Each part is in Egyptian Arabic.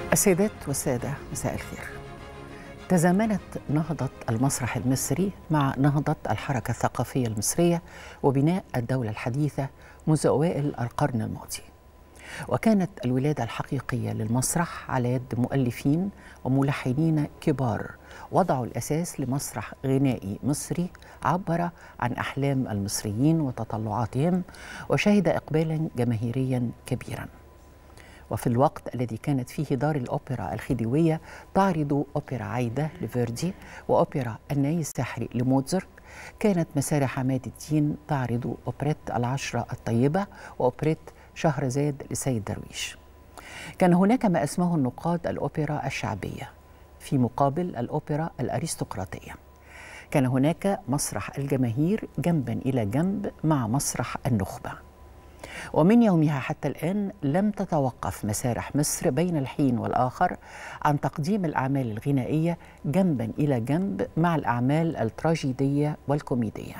السيدات والسادة مساء الخير تزامنت نهضة المسرح المصري مع نهضة الحركة الثقافية المصرية وبناء الدولة الحديثة منذ أوائل القرن الماضي وكانت الولادة الحقيقية للمسرح على يد مؤلفين وملحنين كبار وضعوا الأساس لمسرح غنائي مصري عبر عن أحلام المصريين وتطلعاتهم وشهد إقبالا جماهيريا كبيرا وفي الوقت الذي كانت فيه دار الأوبرا الخديوية تعرض أوبرا عايدة لفيردي وأوبرا الناي السحري لموتزارت كانت مسارح عماد الدين تعرض أوبريت العشرة الطيبة وأوبريت شهرزاد لسيد درويش كان هناك ما اسمه النقاد الأوبرا الشعبية في مقابل الأوبرا الأرستقراطية كان هناك مسرح الجماهير جنبا إلى جنب مع مسرح النخبة ومن يومها حتى الآن لم تتوقف مسارح مصر بين الحين والآخر عن تقديم الأعمال الغنائية جنبا إلى جنب مع الأعمال التراجيدية والكوميدية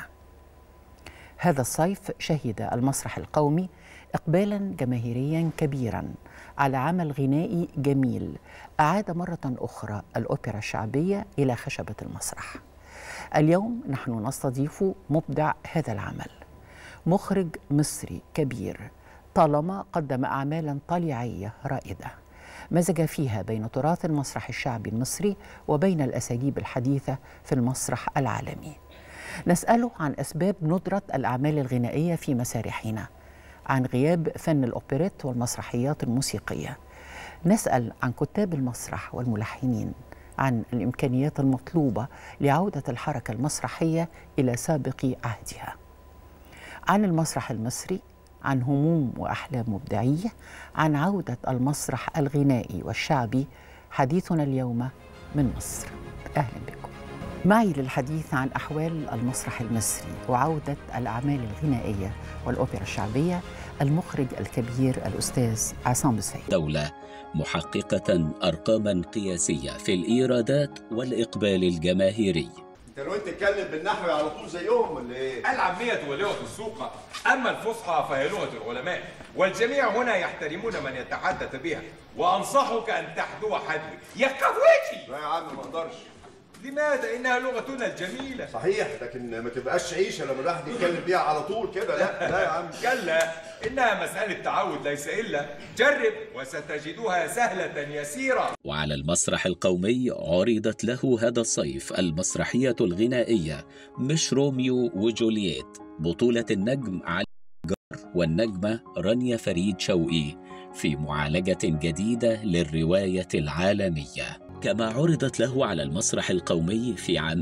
هذا الصيف شهد المسرح القومي إقبالا جماهيريا كبيرا على عمل غنائي جميل أعاد مرة أخرى الأوبرا الشعبية إلى خشبة المسرح اليوم نحن نستضيف مبدع هذا العمل مخرج مصري كبير طالما قدم أعمالا طليعية رائدة مزج فيها بين تراث المسرح الشعبي المصري وبين الأساليب الحديثة في المسرح العالمي نسأله عن أسباب ندرة الأعمال الغنائية في مسارحنا عن غياب فن الأوبريت والمسرحيات الموسيقية نسأل عن كتاب المسرح والملحنين عن الإمكانيات المطلوبة لعودة الحركة المسرحية إلى سابق عهدها عن المسرح المصري عن هموم واحلام مبدعيه عن عوده المسرح الغنائي والشعبي حديثنا اليوم من مصر اهلا بكم معي للحديث عن احوال المسرح المصري وعوده الاعمال الغنائيه والاوبرا الشعبيه المخرج الكبير الاستاذ عصام السيد دولة محققة أرقاما قياسية في الإيرادات والإقبال الجماهيري انت لو انت تتكلم بالنحو على طول زيهم ولا ايه؟ العامية ولغة السوق أما الفصحى فهي لغة العلماء والجميع هنا يحترمون من يتحدث بها وأنصحك أن تحدو حدوي يا كويتي لا يا عم ما اقدرش لماذا إنها لغتنا الجميلة صحيح لكن ما تبقاش عيشه لما الواحد يتكلم بيها على طول كده لا لا يا عم كلا إنها مسألة تعود ليس إلا جرب وستجدها سهلة يسيرة وعلى المسرح القومي عرضت له هذا الصيف المسرحية الغنائية مش روميو وجولييت بطولة النجم علي جار والنجمة رانيا فريد شوقي في معالجة جديدة للرواية العالمية كما عرضت له على المسرح القومي في عام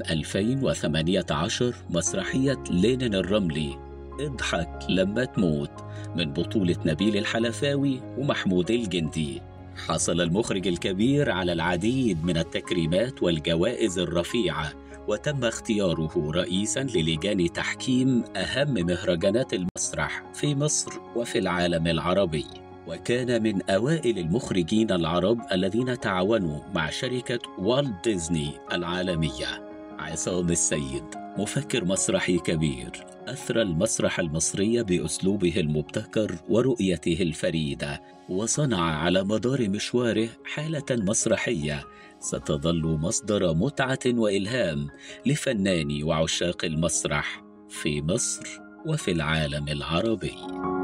2018 مسرحية لينين الرملي اضحك لما تموت من بطولة نبيل الحلفاوي ومحمود الجندي حصل المخرج الكبير على العديد من التكريمات والجوائز الرفيعة وتم اختياره رئيسا للجان تحكيم أهم مهرجانات المسرح في مصر وفي العالم العربي وكان من أوائل المخرجين العرب الذين تعاونوا مع شركة والت ديزني العالمية عصام السيد مفكر مسرحي كبير أثرى المسرح المصري بأسلوبه المبتكر ورؤيته الفريدة وصنع على مدار مشواره حالة مسرحية ستظل مصدر متعة وإلهام لفناني وعشاق المسرح في مصر وفي العالم العربي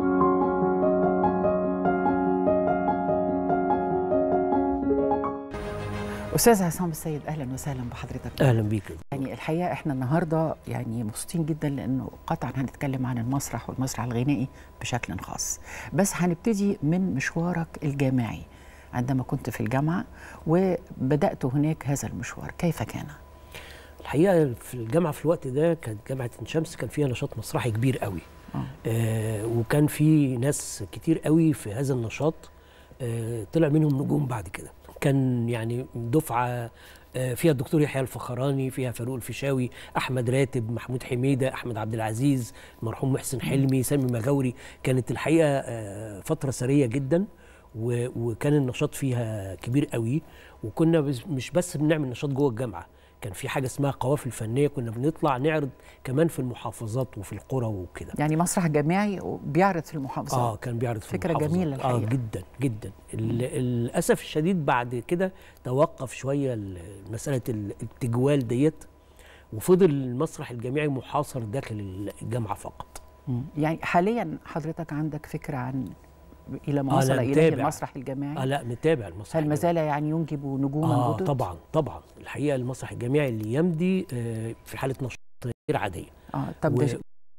استاذ عصام السيد اهلا وسهلا بحضرتك اهلا بيك يعني الحقيقه احنا النهارده يعني مبسوطين جدا لانه قطعا هنتكلم عن المسرح والمسرح الغنائي بشكل خاص بس هنبتدي من مشوارك الجامعي عندما كنت في الجامعه وبدات هناك هذا المشوار كيف كان الحقيقه في الجامعه في الوقت ده كانت جامعه عين شمس كان فيها نشاط مسرحي كبير قوي آه. آه وكان في ناس كتير قوي في هذا النشاط آه طلع منهم نجوم بعد كده كان يعني دفعه آه، فيها الدكتور يحيى الفخراني فيها فاروق الفيشاوي احمد راتب محمود حميده احمد عبد العزيز المرحوم محسن حلمي سامي مغاوري كانت الحقيقه آه، فتره ثريه جدا و- وكان النشاط فيها كبير قوي وكنا بس- مش بس بنعمل نشاط جوه الجامعه كان في حاجه اسمها قوافل فنيه كنا بنطلع نعرض كمان في المحافظات وفي القرى وكده يعني مسرح جامعي بيعرض في المحافظات اه كان بيعرض في فكرة المحافظات. جميلة اه الحقيقة. جدا جدا ال- للاسف الشديد بعد كده توقف شويه ال- مساله ال- التجوال ديت وفضل المسرح الجامعي محاصر داخل الجامعه فقط مم. يعني حاليا حضرتك عندك فكره عن الى ما آه، وصل لا، اليه نتابع. المسرح الجامعي اه لا متابع المسرح هل ما الجامعي. زال يعني ينجب نجوما اه جدد؟ طبعا طبعا الحقيقه المسرح الجامعي اللي يمضي آه في حاله نشاط غير عاديه اه طب و- ده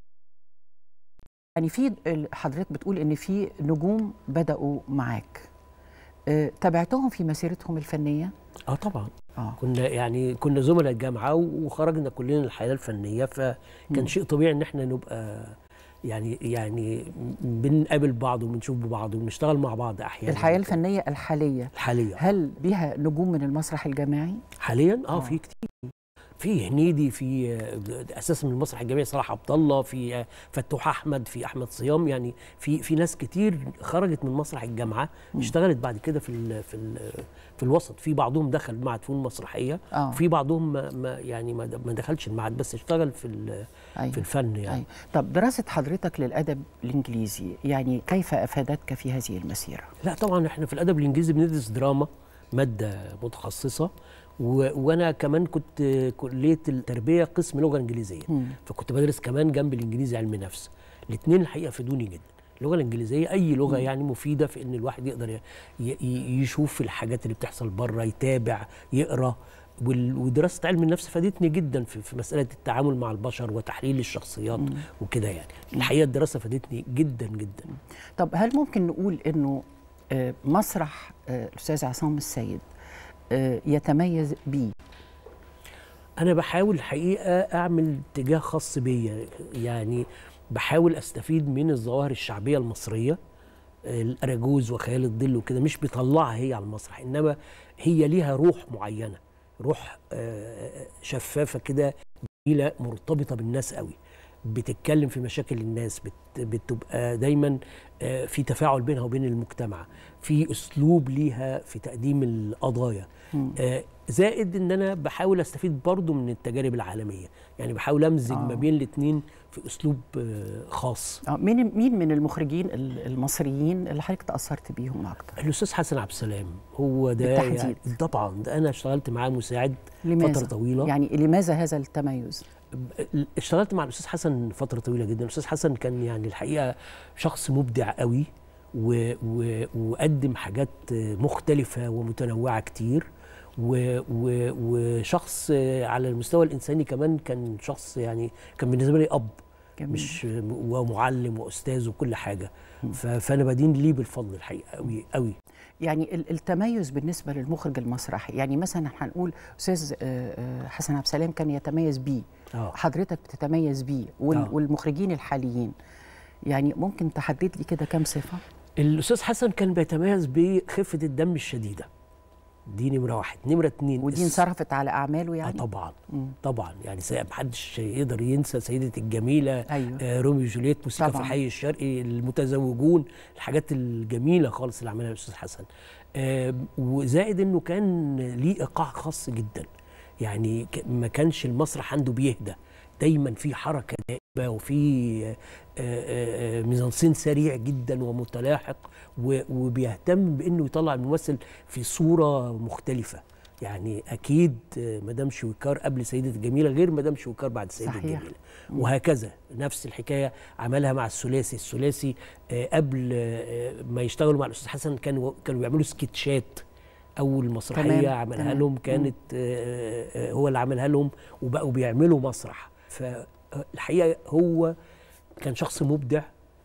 يعني في ال- حضرتك بتقول ان في نجوم بداوا معاك آه، تابعتهم في مسيرتهم الفنيه اه طبعا اه كنا يعني كنا زملاء الجامعه وخرجنا كلنا للحياه الفنيه فكان مم. شيء طبيعي ان احنا نبقى يعني يعني بنقابل بعض وبنشوف بعض وبنشتغل مع بعض احيانا الحياه الفنيه الحاليه الحاليه هل بها نجوم من المسرح الجامعي؟ حاليا اه آه. في كتير في هنيدي في آه، اساسا من المسرح الجامعي صلاح عبد الله في آه، فتوح احمد في احمد صيام يعني في في ناس كتير خرجت من مسرح الجامعه اشتغلت بعد كده في ال في ال في الوسط في بعضهم دخل معهد فنون مسرحيه اه وفي بعضهم ما ما يعني ما ما دخلش المعهد بس اشتغل في ال- أيوة. في الفن يعني أيوة. طب دراسه حضرتك للادب الانجليزي يعني كيف افادتك في هذه المسيره؟ لا طبعا احنا في الادب الانجليزي بندرس دراما ماده متخصصه و... وانا كمان كنت كليه التربيه قسم لغه انجليزيه مم. فكنت بدرس كمان جنب الانجليزي علم نفس الاثنين الحقيقه فادوني جدا اللغه الانجليزيه اي لغه يعني مفيده في ان الواحد يقدر ي... ي... يشوف الحاجات اللي بتحصل بره يتابع يقرا وال... ودراسه علم النفس فادتني جدا في... في مساله التعامل مع البشر وتحليل الشخصيات وكده يعني الحقيقه الدراسه فادتني جدا جدا طب هل ممكن نقول انه آه، مسرح آه، الاستاذ عصام السيد آه، يتميز بيه انا بحاول الحقيقه اعمل اتجاه خاص بيا يعني بحاول استفيد من الظواهر الشعبيه المصريه الاراجوز وخيال الظل وكده مش بيطلعها هي على المسرح انما هي ليها روح معينه روح آه، شفافه كده جميله مرتبطه بالناس قوي بتتكلم في مشاكل الناس بت بتبقى دايما آه، في تفاعل بينها وبين المجتمع في اسلوب ليها في تقديم القضايا آه، زائد ان انا بحاول استفيد برضو من التجارب العالميه يعني بحاول امزج آه. ما بين الاثنين في اسلوب آه، خاص آه، مين مين من المخرجين ال- المصريين اللي حضرتك تاثرت بيهم اكتر؟ الاستاذ حسن عبد السلام هو ده بالتحديد. يعني طبعا ده انا اشتغلت معاه مساعد لماذا؟ فتره طويله يعني لماذا هذا التميز؟ ب- اشتغلت مع الاستاذ حسن فتره طويله جدا الاستاذ حسن كان يعني الحقيقه شخص مبدع قوي و و وقدم حاجات مختلفه ومتنوعه كتير و و وشخص على المستوى الانساني كمان كان شخص يعني كان بالنسبه لي اب جميل. مش ومعلم واستاذ وكل حاجه ف- فانا بدين ليه بالفضل الحقيقه قوي قوي يعني ال- التميز بالنسبه للمخرج المسرحي يعني مثلا هنقول استاذ آه، آه، حسن عبد السلام كان يتميز بيه اه حضرتك بتتميز بيه وال- آه. والمخرجين الحاليين يعني ممكن تحدد لي كده كام صفه؟ الاستاذ حسن كان بيتميز بخفه الدم الشديده دي نمره واحد نمره اتنين ودي الس- انصرفت على اعماله آه يعني؟ طبعا مم. طبعا يعني سي- محدش يقدر ينسى سيدة الجميلة أيوة. آه روميو وجولييت موسيقى في طبعاً. الحي الشرقي المتزوجون الحاجات الجميلة خالص اللي عملها الأستاذ حسن آه وزائد إنه كان ليه إيقاع خاص جدا يعني ك- ما كانش المسرح عنده بيهدى دايما في حركة دائبة وفي آه، آه، آه، ميزانسين سريع جدا ومتلاحق و- وبيهتم بانه يطلع الممثل في صوره مختلفه يعني اكيد آه، مدام شويكار قبل سيده الجميله غير مدام شويكار بعد سيده صحيح. الجميله وهكذا نفس الحكايه عملها مع الثلاثي الثلاثي آه، قبل آه، ما يشتغلوا مع الاستاذ حسن كانوا كانوا بيعملوا سكتشات اول مسرحيه تمام، عملها تمام. لهم كانت آه، آه، هو اللي عملها لهم وبقوا بيعملوا مسرح فالحقيقه هو كان شخص مبدع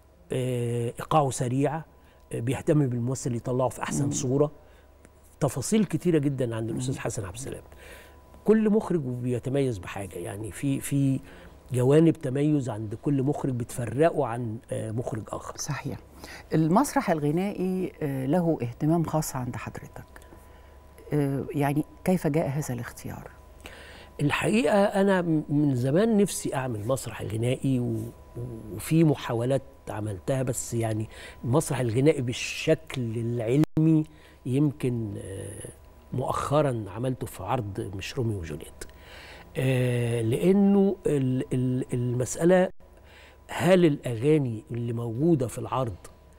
آه، ايقاعه سريع آه، بيهتم بالممثل يطلعه في احسن صوره تفاصيل كتيره جدا عند الاستاذ حسن عبد السلام كل مخرج بيتميز بحاجه يعني في في جوانب تميز عند كل مخرج بتفرقه عن آه، مخرج اخر صحيح المسرح الغنائي آه، له اهتمام خاص عند حضرتك آه، يعني كيف جاء هذا الاختيار؟ الحقيقه انا م- من زمان نفسي اعمل مسرح غنائي و- وفي محاولات عملتها بس يعني المسرح الغنائي بالشكل العلمي يمكن آه، مؤخرا عملته في عرض مش روميو وجولييت آه لانه ال- ال- المساله هل الاغاني اللي موجوده في العرض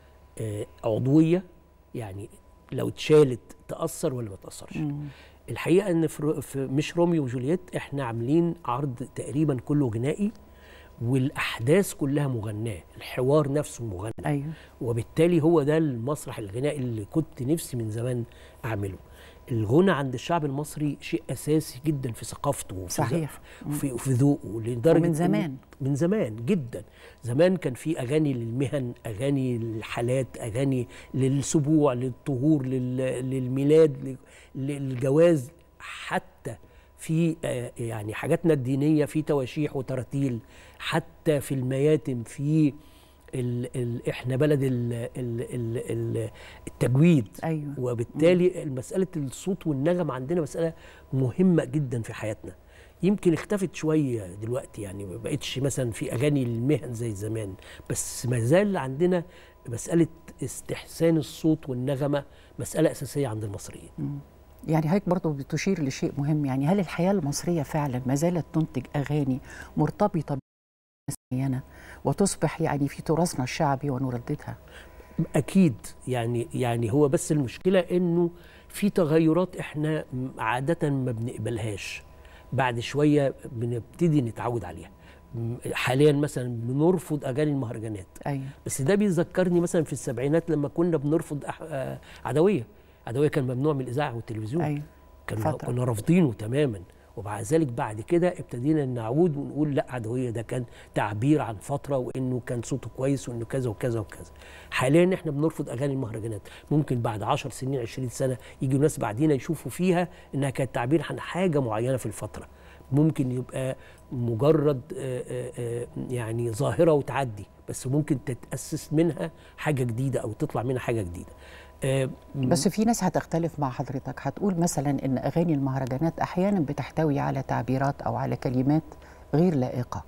آه عضويه يعني لو اتشالت تاثر ولا ما تاثرش الحقيقه ان في رو- في مش روميو وجولييت احنا عاملين عرض تقريبا كله غنائي والاحداث كلها مغناه الحوار نفسه مغنى ايوه وبالتالي هو ده المسرح الغنائي اللي كنت نفسي من زمان اعمله الغنى عند الشعب المصري شيء اساسي جدا في ثقافته وفي صحيح. في في ذوقه لدرجه ومن إن- زمان. من زمان جدا زمان كان في اغاني للمهن اغاني للحالات اغاني للسبوع للطهور لل- للميلاد ل- للجواز حتى في آه، يعني حاجاتنا الدينيه في تواشيح وتراتيل حتى في المياتم في ال ال احنا بلد ال ال ال ال التجويد أيوة. وبالتالي مساله الصوت والنغم عندنا مساله مهمه جدا في حياتنا يمكن اختفت شويه دلوقتي يعني ما بقتش مثلا في اغاني للمهن زي زمان بس ما زال عندنا مساله استحسان الصوت والنغمه مساله اساسيه عند المصريين يعني هيك برضه بتشير لشيء مهم يعني هل الحياة المصرية فعلا ما زالت تنتج أغاني مرتبطة بناس معينة وتصبح يعني في تراثنا الشعبي ونرددها اكيد يعني يعني هو بس المشكله انه في تغيرات احنا م- عاده ما بنقبلهاش بعد شويه بنبتدي نتعود عليها م- حاليا مثلا بنرفض اغاني المهرجانات أيوة بس ده بيذكرني مثلا في السبعينات لما كنا بنرفض أح... آه، عدويه عدويه كان ممنوع من الاذاعه والتلفزيون أيوة كنا فترة. كنا رافضينه تماما ومع ذلك بعد كده ابتدينا نعود ونقول لا عدويه ده كان تعبير عن فتره وانه كان صوته كويس وانه كذا وكذا وكذا حاليا احنا بنرفض اغاني المهرجانات ممكن بعد 10 سنين 20 سنه يجوا ناس بعدينا يشوفوا فيها انها كانت تعبير عن حاجه معينه في الفتره ممكن يبقى مجرد آه، آه، آه، يعني ظاهره وتعدي بس ممكن تتاسس منها حاجه جديده او تطلع منها حاجه جديده آه، بس في ناس هتختلف مع حضرتك هتقول مثلا ان اغاني المهرجانات احيانا بتحتوي على تعبيرات او على كلمات غير لائقه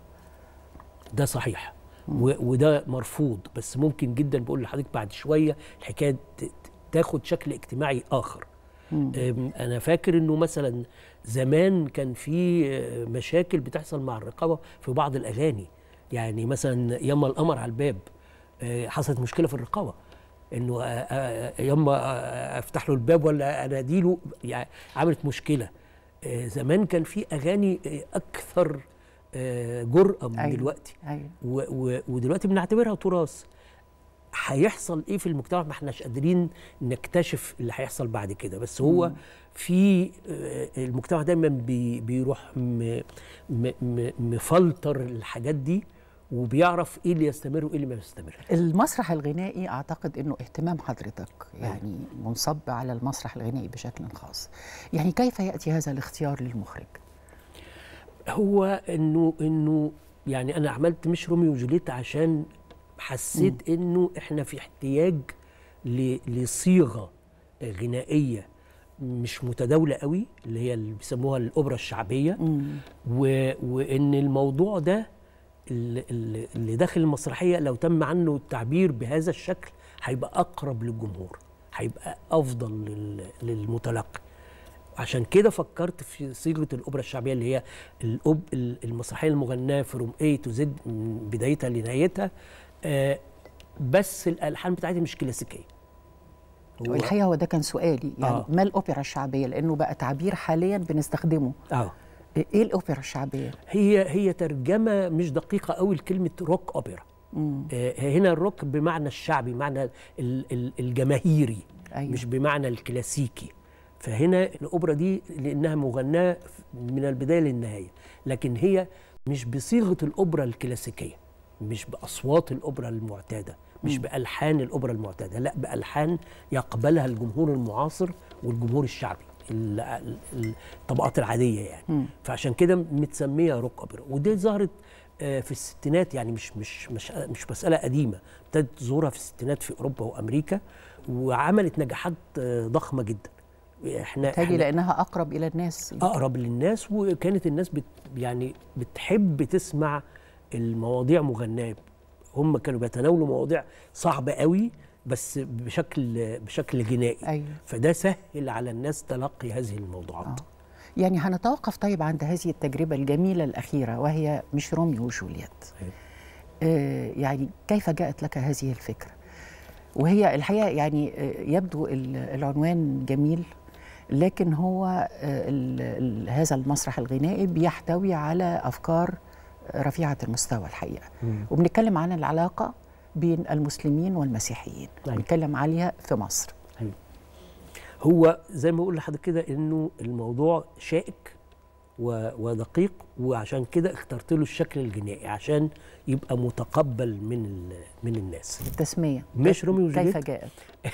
ده صحيح و- وده مرفوض بس ممكن جدا بقول لحضرتك بعد شويه الحكايه ت- ت- تاخد شكل اجتماعي اخر أم، انا فاكر انه مثلا زمان كان في آه، مشاكل بتحصل مع الرقابه في بعض الاغاني يعني مثلا يما القمر على الباب آه، حصلت مشكله في الرقابه انه آه، آه، يما آه، افتح له الباب ولا اناديله يعني عملت مشكله آه، زمان كان في اغاني آه، اكثر آه، جرأه من أيوة. دلوقتي ايوه و و ودلوقتي بنعتبرها تراث هيحصل ايه في المجتمع ما احناش قادرين نكتشف اللي هيحصل بعد كده بس هو في آه، المجتمع دايما بي بيروح م م م مفلتر الحاجات دي وبيعرف ايه اللي يستمر وايه اللي ما يستمرش المسرح الغنائي اعتقد انه اهتمام حضرتك يعني منصب على المسرح الغنائي بشكل خاص يعني كيف ياتي هذا الاختيار للمخرج هو انه انه يعني انا عملت مش روميو وجوليت عشان حسيت انه احنا في احتياج ل- لصيغه غنائيه مش متداوله قوي اللي هي اللي بيسموها الاوبرا الشعبيه و... وان الموضوع ده اللي- اللي اللي داخل المسرحيه لو تم عنه التعبير بهذا الشكل هيبقى اقرب للجمهور هيبقى افضل لل... للمتلقي عشان كده فكرت في صيغه الاوبرا الشعبيه اللي هي الأوب المسرحيه المغناه فروم اي تو زد من بدايتها لنهايتها آه بس الالحان بتاعتها مش كلاسيكيه هو- والحقيقه هو ده كان سؤالي يعني آه. ما الاوبرا الشعبيه لانه بقى تعبير حاليا بنستخدمه اه ايه الاوبرا الشعبيه هي هي ترجمه مش دقيقه قوي لكلمه روك اوبرا آه هنا الروك بمعنى الشعبي معنى ال- ال- الجماهيري أيوة. مش بمعنى الكلاسيكي فهنا الاوبرا دي لانها مغناه من البدايه للنهايه لكن هي مش بصيغه الاوبرا الكلاسيكيه مش باصوات الاوبرا المعتاده مش بالحان الاوبرا المعتاده لا بالحان يقبلها الجمهور المعاصر والجمهور الشعبي ال- ال- الطبقات العاديه يعني فعشان كده متسميه روك اوبرا ودي ظهرت آه، في الستينات يعني مش مش مش مش مساله قديمه ابتدت ظهورها في الستينات في اوروبا وامريكا وعملت نجاحات آه، ضخمه جدا احنا تاجي إحنا لانها اقرب الى الناس اقرب للناس وكانت الناس بت يعني بتحب تسمع المواضيع مغناه هم كانوا بيتناولوا مواضيع صعبه قوي بس بشكل بشكل غنائي أيوة. فده سهل على الناس تلقي هذه الموضوعات آه. يعني هنتوقف طيب عند هذه التجربة الجميلة الأخيرة وهي مش روميو وجولييت أيوة. آه يعني كيف جاءت لك هذه الفكرة وهي الحقيقة يعني آه يبدو ال- العنوان جميل لكن هو آه ال ال هذا المسرح الغنائي بيحتوي على أفكار رفيعة المستوى الحقيقة مم. وبنتكلم عن العلاقة بين المسلمين والمسيحيين أيوة. بنتكلم عليها في مصر هو زي ما بقول لحضرتك كده انه الموضوع شائك و- ودقيق وعشان كده اخترت له الشكل الجنائي عشان يبقى متقبل من ال- من الناس التسمية مش روميو كيف وجولييت جاءت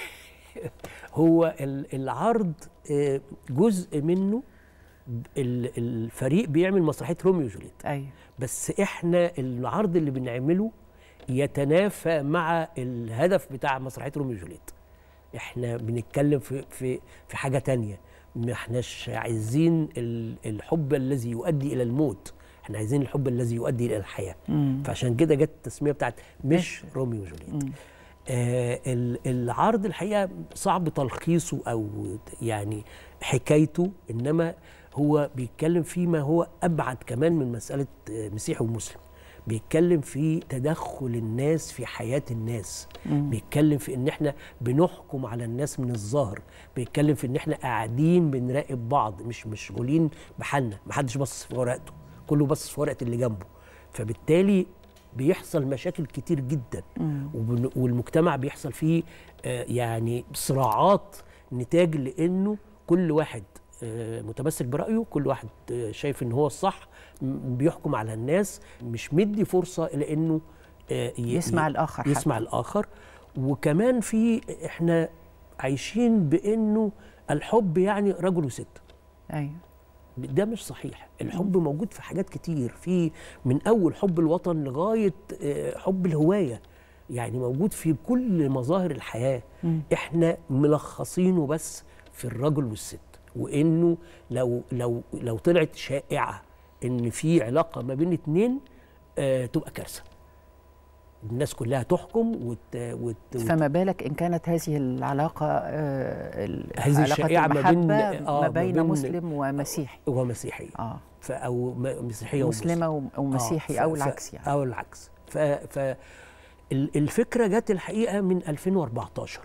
هو ال- العرض آه، جزء منه ال- الفريق بيعمل مسرحيه روميو وجولييت أيوة بس احنا العرض اللي بنعمله يتنافى مع الهدف بتاع مسرحيه روميو وجولييت احنا بنتكلم في في في حاجه تانية ما احناش عايزين ال- الحب الذي يؤدي الى الموت احنا عايزين الحب الذي يؤدي الى الحياه مم. فعشان كده جت التسميه بتاعت مش روميو وجولييت مم. آه ال- العرض الحقيقه صعب تلخيصه او يعني حكايته انما هو بيتكلم فيما هو ابعد كمان من مساله آه، مسيحي ومسلم بيتكلم في تدخل الناس في حياه الناس مم. بيتكلم في ان احنا بنحكم على الناس من الظاهر بيتكلم في ان احنا قاعدين بنراقب بعض مش مشغولين بحالنا محدش بص في ورقته كله بص في ورقه اللي جنبه فبالتالي بيحصل مشاكل كتير جدا مم. وبن- والمجتمع بيحصل فيه آه، يعني صراعات نتاج لانه كل واحد آه، متمسك برايه كل واحد آه، شايف ان هو الصح م- بيحكم على الناس مش مدي فرصه الى انه آه، ي- يسمع ي- الآخر حتى. يسمع الاخر وكمان في احنا عايشين بانه الحب يعني رجل وست أيوة ده مش صحيح الحب موجود في حاجات كتير في من اول حب الوطن لغايه آه، حب الهوايه يعني موجود في كل مظاهر الحياه مم. احنا ملخصينه بس في الرجل والست وانه لو لو لو طلعت شائعه ان في علاقه ما بين اتنين آه تبقى كارثه الناس كلها تحكم وت, وت, وت فما بالك إن كانت هذه العلاقة آه ال- هذه علاقة الشائعة ما بين- المحبة آه، ما ما بين بين- مسلم ومسيحي ومسيحيه اه ف او م- مسيحيه ومسلم. مسلمة وم- ومسيحي ف- أو ف- العكس يعني او العكس ف, ف ال- الفكره جت الحقيقه من 2014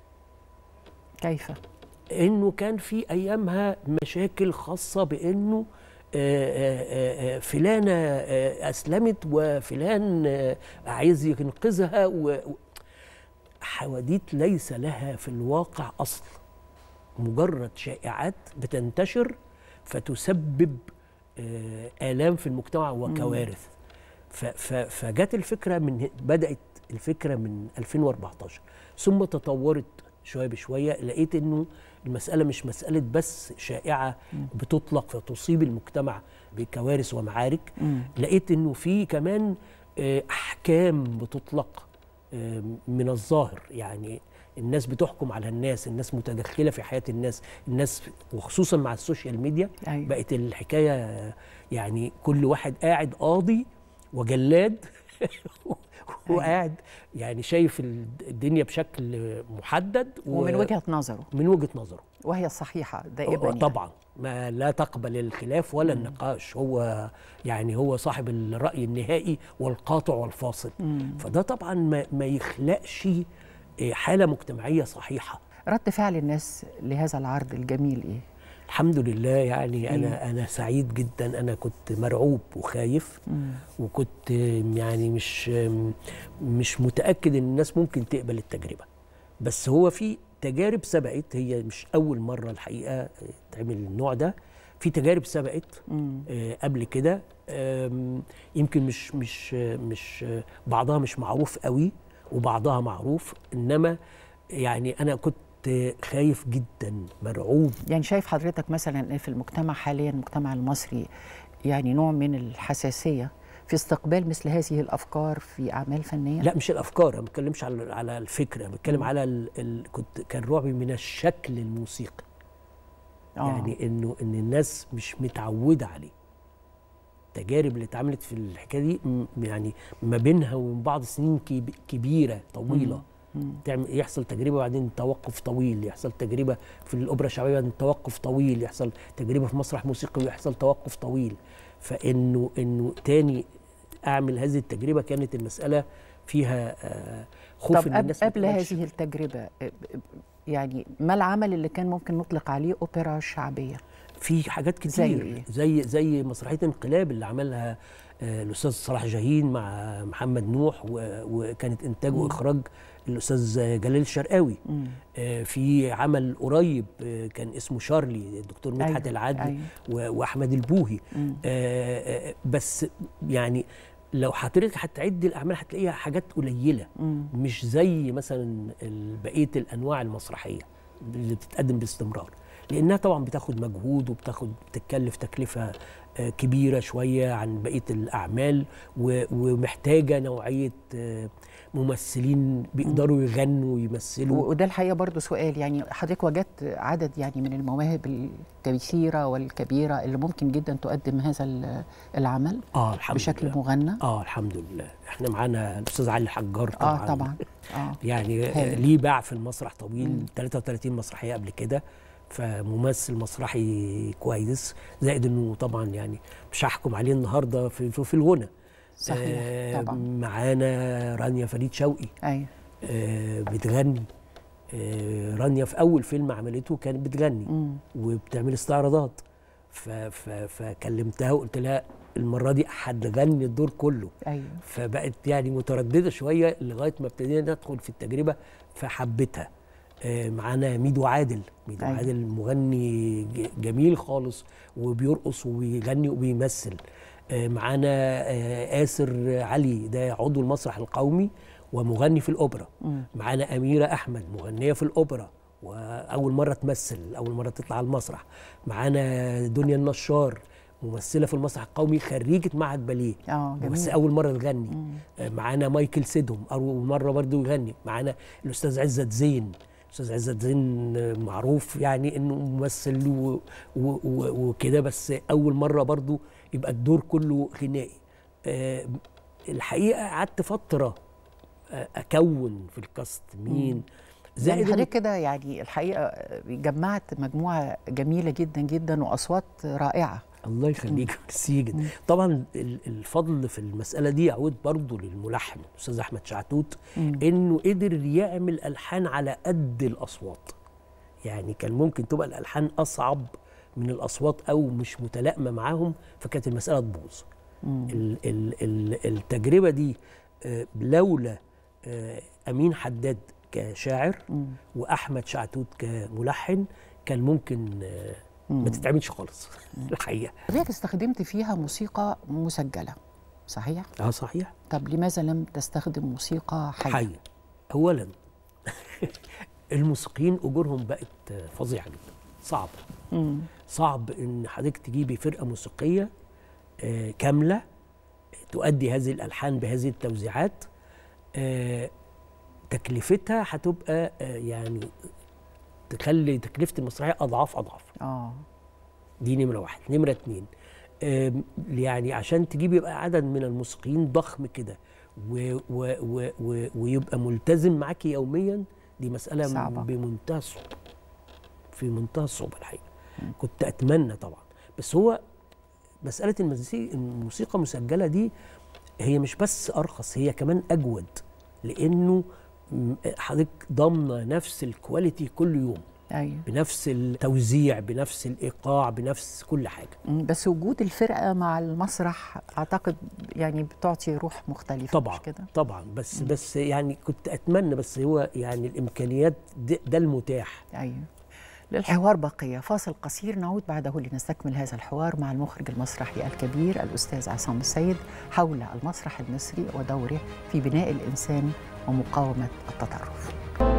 كيف؟ انه كان في ايامها مشاكل خاصه بانه آه، آه، آه، فلانه آه، اسلمت وفلان آه، عايز ينقذها و- و- حواديت ليس لها في الواقع اصل مجرد شائعات بتنتشر فتسبب آه، آلام في المجتمع وكوارث ف- ف- فجت الفكرة من بدأت الفكرة من 2014 ثم تطورت شوية بشوية لقيت انه المسألة مش مسألة بس شائعة بتطلق فتصيب المجتمع بكوارث ومعارك مم. لقيت انه في كمان آه، احكام بتطلق آه، من الظاهر يعني الناس بتحكم على الناس الناس متدخله في حياه الناس الناس وخصوصا مع السوشيال ميديا أيوة. بقت الحكايه يعني كل واحد قاعد قاضي وجلاد وقاعد يعني شايف الدنيا بشكل محدد و- ومن وجهة نظره من وجهه نظره وهي الصحيحة دائما آه، يعني. طبعا ما لا تقبل الخلاف ولا النقاش هو يعني هو صاحب الرأي النهائي والقاطع والفاصل مم. فده طبعا ما, ما يخلقش آه، حالة مجتمعية صحيحة رد فعل الناس لهذا العرض الجميل إيه؟ الحمد لله يعني انا انا سعيد جدا انا كنت مرعوب وخايف مم. وكنت آم، يعني مش آم، مش متاكد ان الناس ممكن تقبل التجربه بس هو في تجارب سبقت هي مش اول مره الحقيقه آه، تعمل النوع ده في تجارب سبقت مم. آه، قبل كده آم، يمكن مش مش آه، مش آه، بعضها مش معروف قوي وبعضها معروف انما يعني انا كنت خايف جدا مرعوب يعني شايف حضرتك مثلا إن في المجتمع حاليا المجتمع المصري يعني نوع من الحساسية في استقبال مثل هذه الأفكار في أعمال فنية؟ لا مش الافكار انا ما بتكلمش على على الفكره أنا بتكلم على ال... ال... كنت كان رعبي من الشكل الموسيقي آه. يعني انه ان الناس مش متعوده عليه التجارب اللي اتعملت في الحكايه دي م- يعني ما بينها وبين بعض سنين كب- كبيره طويله تعمل يحصل تجربه وبعدين توقف طويل يحصل تجربه في الاوبرا الشعبيه وبعدين توقف طويل يحصل تجربه في مسرح موسيقي ويحصل توقف طويل فانه انه تاني اعمل هذه التجربه كانت المساله فيها آه، خوف طب ان قبل, الناس ما قبل تقبلش. هذه التجربة آه، يعني ما العمل اللي كان ممكن نطلق عليه أوبرا شعبية؟ في حاجات زي كتير إيه؟ زي زي مسرحيه انقلاب اللي عملها آه، الاستاذ صلاح جاهين مع محمد نوح و- وكانت انتاج واخراج الاستاذ جلال الشرقاوي مم. آه، في عمل قريب آه، كان اسمه شارلي الدكتور مدحت أيوة، العدلي أيوة. و- واحمد البوهي مم. آه، آه، بس يعني لو حضرتك هتعد الاعمال هتلاقيها حاجات قليله مم. مش زي مثلا ال- بقيه الانواع المسرحيه اللي بتتقدم باستمرار لانها طبعا بتاخد مجهود وبتاخد بتتكلف تكلفه آه، كبيره شويه عن بقيه الاعمال و- ومحتاجه نوعيه آه، ممثلين بيقدروا يغنوا ويمثلوا و- وده الحقيقه برضو سؤال يعني حضرتك وجدت عدد يعني من المواهب الكثيره والكبيره اللي ممكن جدا تقدم هذا ال- العمل اه الحمد بشكل لله مغنى اه الحمد لله احنا معانا الاستاذ علي الحجار طبعا اه طبعا اه يعني آه، هايل. ليه باع في المسرح طويل 33 مسرحيه قبل كده فممثل مسرحي كويس زائد انه طبعا يعني مش هحكم عليه النهارده في في, في الغنى صحيح آه، طبعا معانا رانيا فريد شوقي ايوه آه، بتغني آه، رانيا في اول فيلم عملته كانت بتغني مم. وبتعمل استعراضات ف- ف- فكلمتها وقلت لها المره دي هتغني الدور كله ايوه فبقت يعني متردده شويه لغايه ما ابتدينا ندخل في التجربه فحبتها آه، معانا ميدو عادل ميدو أيوة. عادل مغني ج- جميل خالص وبيرقص وبيغني وبيمثل آه، معانا آه، آسر علي ده عضو المسرح القومي ومغني في الأوبرا مم. معانا أميرة أحمد مغنية في الأوبرا وأول مرة تمثل أول مرة تطلع على المسرح معانا دنيا النشار ممثلة في المسرح القومي خريجة معهد باليه اه بس جميل اول مره تغني مم. آه، معانا مايكل سيدهم اول مره برضه يغني معانا الاستاذ عزت زين الاستاذ عزت زين آه، معروف يعني انه ممثل و- و- و- وكده بس اول مره برضه يبقى الدور كله غنائي آه، الحقيقه قعدت فتره آه، اكون في الكاست مين يعني زائد إن- حضرتك كده يعني الحقيقه جمعت مجموعه جميله جدا جدا واصوات رائعه الله يخليك ميرسي جدا طبعا ال- الفضل في المساله دي يعود برضه للملحن الاستاذ احمد شعتوت مم. انه قدر يعمل الحان على قد الاصوات يعني كان ممكن تبقى الالحان اصعب من الاصوات او مش متلائمه معاهم فكانت المساله تبوظ مم. ال ال ال التجربه دي آه، لولا آه، امين حداد كشاعر مم. واحمد شعتوت كملحن كان ممكن آه، مم. ما تتعملش خالص الحقيقه حضرتك استخدمت فيها موسيقى مسجله صحيح اه صحيح طب لماذا لم تستخدم موسيقى حيه حي اولا الموسيقيين اجورهم بقت فظيعه جدا صعب مم. صعب ان حضرتك تجيبي فرقه موسيقيه آه، كامله تؤدي هذه الالحان بهذه التوزيعات آه، تكلفتها هتبقى آه، يعني تخلي تكلفه المسرحيه اضعاف اضعاف اه دي نمره واحد نمره اتنين آم، يعني عشان تجيب يبقى عدد من الموسيقيين ضخم كده و و و و ويبقى ملتزم معاكي يوميا دي مساله م- صعبة. بمنتهى الصعوبه في منتهى الصعوبه الحقيقه كنت اتمنى طبعا بس هو مساله المزي- الموسيقى مسجله دي هي مش بس ارخص هي كمان اجود لانه م- حضرتك ضامنه نفس الكواليتي كل يوم ايوه بنفس التوزيع بنفس الايقاع بنفس كل حاجه مم. بس وجود الفرقه مع المسرح اعتقد يعني بتعطي روح مختلفه طبعا مش كده طبعا بس بس يعني كنت اتمنى بس هو يعني الامكانيات ده, ده المتاح ايوه للحوار بقية فاصل قصير نعود بعده لنستكمل هذا الحوار مع المخرج المسرحي الكبير الأستاذ عصام السيد حول المسرح المصري ودوره في بناء الإنسان ومقاومة التطرف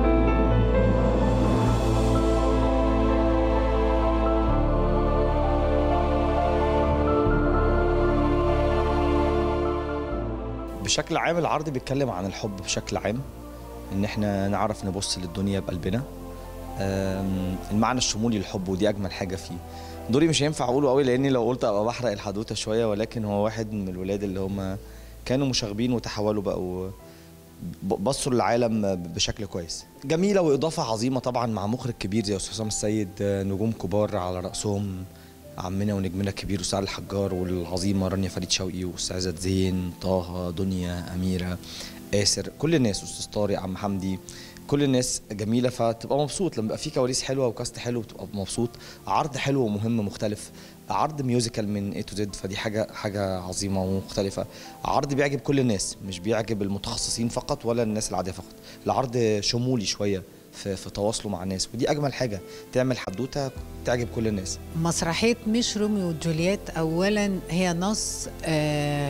بشكل عام العرض بيتكلم عن الحب بشكل عام ان احنا نعرف نبص للدنيا بقلبنا أم، المعنى الشمولي للحب ودي اجمل حاجه فيه دوري مش هينفع اقوله قوي لاني لو قلت ابقى بحرق الحدوته شويه ولكن هو واحد من الولاد اللي هم كانوا مشاغبين وتحولوا بقوا ب- بصوا للعالم بشكل كويس جميله واضافه عظيمه طبعا مع مخرج كبير زي استاذ حسام السيد آه، نجوم كبار على راسهم عمنا ونجمنا الكبير وسعد الحجار والعظيمه رانيا فريد شوقي واستاذ عزت زين طه دنيا اميره آسر كل الناس استاذ طارق عم حمدي كل الناس جميله فتبقى مبسوط لما يبقى في كواليس حلوه وكاست حلو بتبقى مبسوط عرض حلو ومهم مختلف عرض ميوزيكال من اي تو زد فدي حاجه حاجه عظيمه ومختلفه عرض بيعجب كل الناس مش بيعجب المتخصصين فقط ولا الناس العاديه فقط العرض شمولي شويه في, في تواصله مع الناس ودي اجمل حاجه تعمل حدوته تعجب كل الناس مسرحية مش روميو وجولييت أولا هي نص آه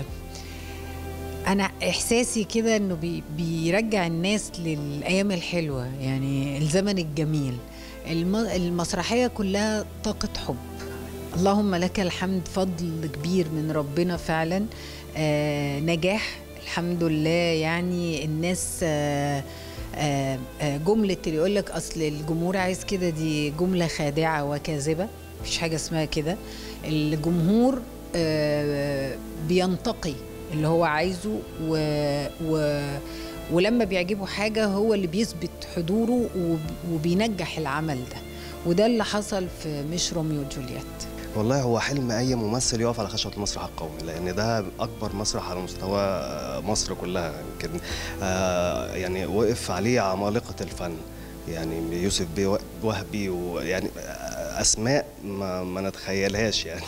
أنا إحساسي كده إنه بي بيرجع الناس للأيام الحلوة يعني الزمن الجميل الم المسرحية كلها طاقة حب اللهم لك الحمد فضل كبير من ربنا فعلا آه نجاح الحمد لله يعني الناس آه آه آه جملة اللي يقول لك أصل الجمهور عايز كده دي جملة خادعة وكاذبة مفيش حاجة اسمها كده الجمهور آه بينتقي اللي هو عايزه و, و ولما بيعجبه حاجة هو اللي بيثبت حضوره وب- وبينجح العمل ده وده اللي حصل في مش روميو وجولييت والله هو حلم اي ممثل يقف على خشبه المسرح القومي لان ده اكبر مسرح على مستوى مصر كلها يمكن آه، يعني وقف عليه عمالقه الفن يعني يوسف بيه وهبي ويعني آه، اسماء ما, ما نتخيلهاش يعني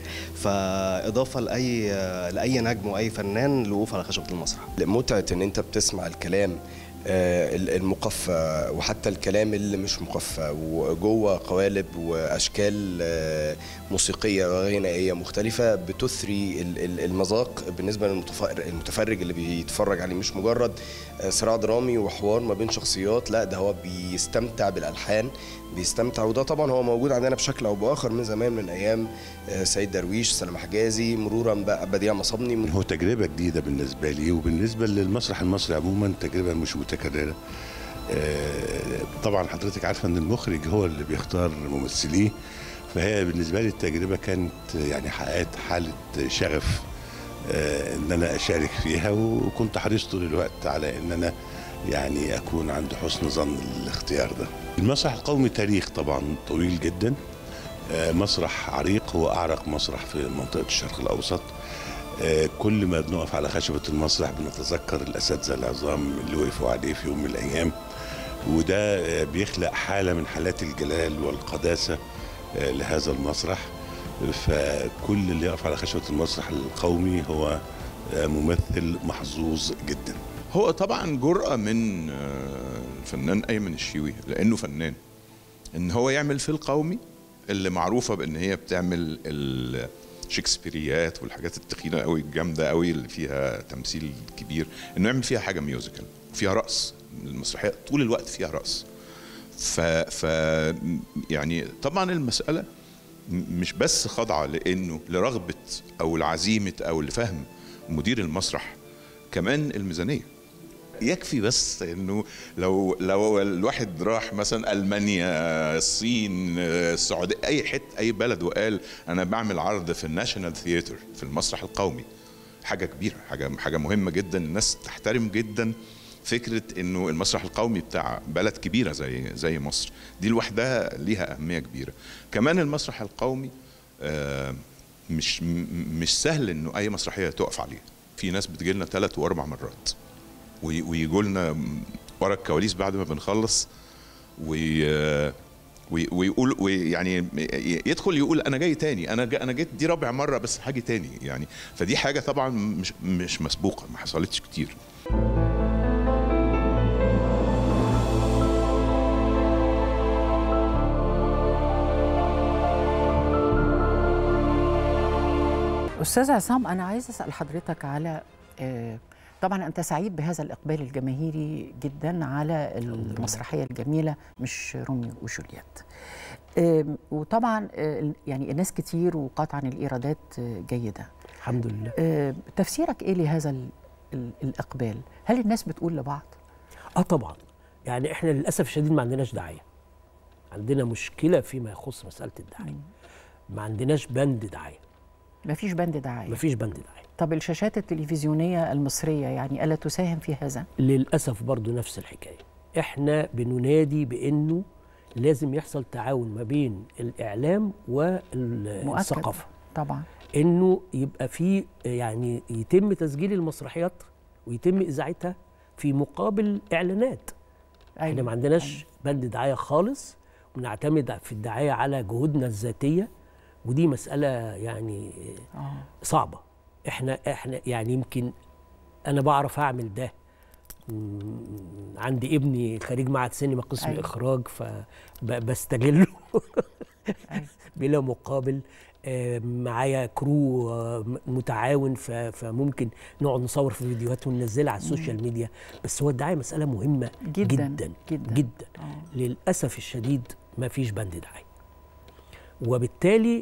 فاضافه لاي لاي نجم واي فنان الوقوف على خشبه المسرح متعة ان انت بتسمع الكلام آه، المقفى وحتى الكلام اللي مش مقفى وجوه قوالب واشكال آه، موسيقيه وغنائيه مختلفه بتثري ال- ال- المذاق بالنسبه للمتفرج اللي بيتفرج عليه مش مجرد آه، صراع درامي وحوار ما بين شخصيات لا ده هو بيستمتع بالالحان بيستمتع وده طبعا هو موجود عندنا بشكل او باخر من زمان من ايام آه، سيد درويش سلام حجازي مرورا بقى بديع مصابني من هو تجربة جديدة بالنسبة لي وبالنسبة للمسرح المصري عموما تجربة مش متكررة آه، طبعا حضرتك عارفة ان المخرج هو اللي بيختار ممثليه فهي بالنسبة لي التجربة كانت يعني حققت حالة شغف آه، ان انا اشارك فيها وكنت حريص طول الوقت على ان انا يعني اكون عند حسن ظن الاختيار ده المسرح القومي تاريخ طبعا طويل جدا آه، مسرح عريق هو اعرق مسرح في منطقه الشرق الاوسط آه، كل ما بنقف على خشبه المسرح بنتذكر الاساتذه العظام اللي وقفوا عليه في يوم من الايام وده آه، بيخلق حاله من حالات الجلال والقداسه آه، لهذا المسرح فكل اللي يقف على خشبه المسرح القومي هو آه، ممثل محظوظ جدا هو طبعا جرأة من آه، الفنان أيمن الشيوي لأنه فنان إن هو يعمل في القومي اللي معروفة بإن هي بتعمل الشكسبيريات والحاجات التخينة قوي الجامدة قوي اللي فيها تمثيل كبير إنه يعمل فيها حاجة ميوزيكال فيها رقص المسرحية طول الوقت فيها رقص ف, ف يعني طبعا المسألة م- مش بس خاضعة لأنه لرغبة أو لعزيمة أو لفهم مدير المسرح كمان الميزانية يكفي بس انه لو لو الواحد راح مثلا المانيا الصين السعوديه اي حته اي بلد وقال انا بعمل عرض في الناشونال ثياتر في المسرح القومي حاجه كبيره حاجه حاجه مهمه جدا الناس تحترم جدا فكره انه المسرح القومي بتاع بلد كبيره زي زي مصر دي لوحدها ليها اهميه كبيره كمان المسرح القومي آه، مش م- مش سهل انه اي مسرحيه تقف عليه في ناس بتجي لنا ثلاث واربع مرات ويجوا لنا ورا الكواليس بعد ما بنخلص وي وي- ويقول وي- يعني يدخل يقول انا جاي تاني انا جا انا جيت دي رابع مره بس هاجي تاني يعني فدي حاجه طبعا مش مش مسبوقه ما حصلتش كتير أستاذ عصام أنا عايز أسأل حضرتك على آه، طبعا أنت سعيد بهذا الإقبال الجماهيري جدا على المسرحية الجميلة مش روميو وجولييت آم، وطبعا آه، يعني الناس كتير وقطعا الإيرادات آه، جيدة الحمد لله آه، تفسيرك إيه لهذا ال- ال- الإقبال هل الناس بتقول لبعض اه طبعا يعني احنا للاسف الشديد ما عندناش دعايه عندنا مشكله فيما يخص مساله الدعايه ما عندناش بند دعايه مفيش بند دعايه مفيش بند دعايه طب الشاشات التلفزيونيه المصريه يعني الا تساهم في هذا للاسف برضو نفس الحكايه احنا بننادي بانه لازم يحصل تعاون ما بين الاعلام والثقافه طبعا انه يبقى في يعني يتم تسجيل المسرحيات ويتم اذاعتها في مقابل اعلانات أيوة. احنا ما عندناش أيوة. بند دعايه خالص ونعتمد في الدعايه على جهودنا الذاتيه ودي مساله يعني آه. صعبه احنا احنا يعني يمكن انا بعرف اعمل ده عندي ابني خريج معهد سينما قسم أيوة. اخراج فبستغله أيوة. بلا مقابل معايا كرو متعاون فممكن نقعد نصور في فيديوهات وننزلها على السوشيال ميديا بس هو الدعايه مساله مهمه جدا جدا جدا, جدا. آه. للاسف الشديد ما فيش بند دعايه وبالتالي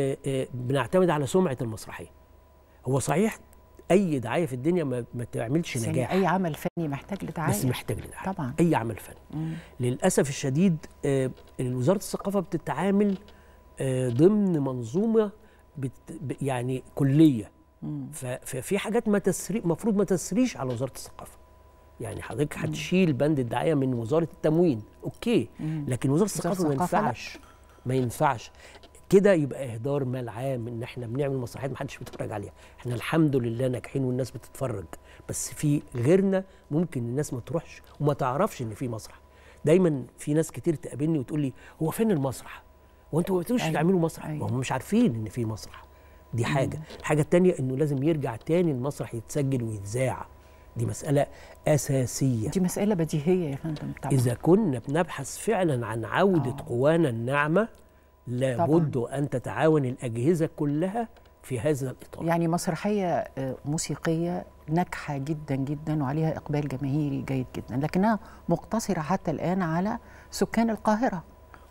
بنعتمد على سمعه المسرحيه هو صحيح اي دعايه في الدنيا ما, ما تعملش نجاح اي عمل فني محتاج لدعايه بس محتاج لدعايه طبعا اي عمل فني مم. للاسف الشديد وزاره الثقافه بتتعامل ضمن منظومه بت يعني كليه ففي حاجات ما تسري المفروض ما تسريش على وزاره الثقافه يعني حضرتك هتشيل بند الدعايه من وزاره التموين اوكي مم. لكن وزاره الثقافه ما ينفعش ما ينفعش كده يبقى اهدار مال عام ان احنا بنعمل مسرحيات ما حدش بيتفرج عليها احنا الحمد لله ناجحين والناس بتتفرج بس في غيرنا ممكن الناس ما تروحش وما تعرفش ان في مسرح دايما في ناس كتير تقابلني وتقول لي هو فين المسرح هو انتوا ما بتقولوش أيوة. تعملوا مسرح أيوة. وهم مش عارفين ان في مسرح دي حاجه الحاجه الثانيه انه لازم يرجع تاني المسرح يتسجل ويتذاع دي مساله اساسيه دي مساله بديهيه يا فندم طبعا اذا كنا بنبحث فعلا عن عوده آه. قوانا الناعمه لابد ان تتعاون الاجهزه كلها في هذا الاطار يعني مسرحيه موسيقيه ناجحه جدا جدا وعليها اقبال جماهيري جيد جدا لكنها مقتصره حتى الان على سكان القاهره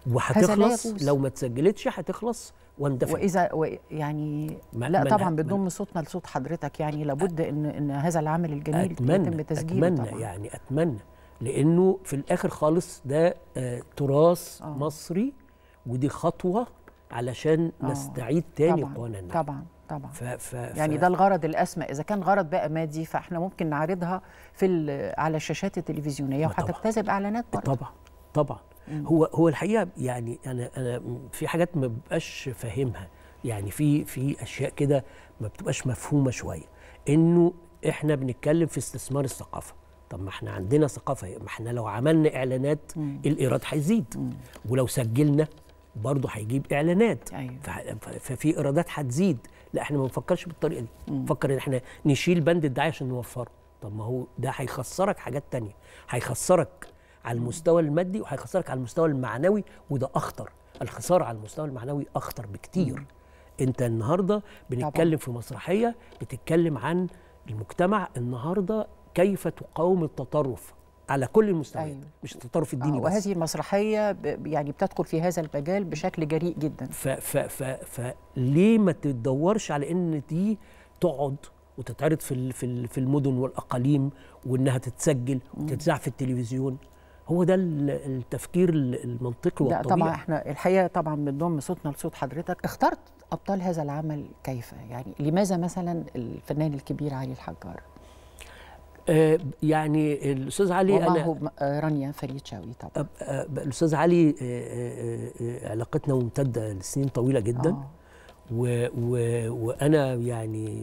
وهتخلص لو ما اتسجلتش هتخلص واندفع واذا و يعني لا طبعا بنضم صوتنا لصوت حضرتك يعني لابد ان ان هذا العمل الجميل أتمنى يتم تسجيله اتمنى طبعا. يعني اتمنى لانه في الاخر خالص ده آه تراث آه. مصري ودي خطوه علشان آه. نستعيد تاني طبعا قوانا النعم طبعا طبعا ف ف يعني ف ده الغرض الاسمى اذا كان غرض بقى مادي فاحنا ممكن نعرضها في على الشاشات التلفزيونيه ما طبعاً. وهتجتذب اعلانات برضه طبعا طبعا هو هو الحقيقه يعني انا انا في حاجات ما ببقاش فاهمها يعني في في اشياء كده ما بتبقاش مفهومه شويه انه احنا بنتكلم في استثمار الثقافه طب ما احنا عندنا ثقافه ما احنا لو عملنا اعلانات مم. الايراد هيزيد مم. ولو سجلنا برضه هيجيب اعلانات أيوة. ف- ففي ايرادات هتزيد لا احنا ما بنفكرش بالطريقه دي مم. نفكر ان احنا نشيل بند الدعايه عشان نوفره طب ما هو ده هيخسرك حاجات تانية هيخسرك على المستوى المادي وهيخسرك على المستوى المعنوي وده اخطر الخساره على المستوى المعنوي اخطر بكتير انت النهارده بنتكلم في مسرحيه بتتكلم عن المجتمع النهارده كيف تقاوم التطرف على كل المستويات أيوة. مش التطرف الديني آه بس وهذه المسرحيه ب- يعني بتدخل في هذا المجال بشكل جريء جدا ف ف ف فليه ما تدورش على ان دي تقعد وتتعرض في ال- في ال- في المدن والاقاليم وانها تتسجل وتتذاع في التلفزيون هو ده ال- التفكير ال- المنطقي لا والطبيعي طبعا احنا الحقيقه طبعا بنضم صوتنا لصوت حضرتك اخترت ابطال هذا العمل كيف يعني لماذا مثلا الفنان الكبير علي الحجار آه يعني الاستاذ علي ومعه انا م- آه، رانيا فريد شاوي طبعا أب- آه، الاستاذ علي آه، آه، آه، علاقتنا ممتده لسنين طويله جدا آه. و و وانا يعني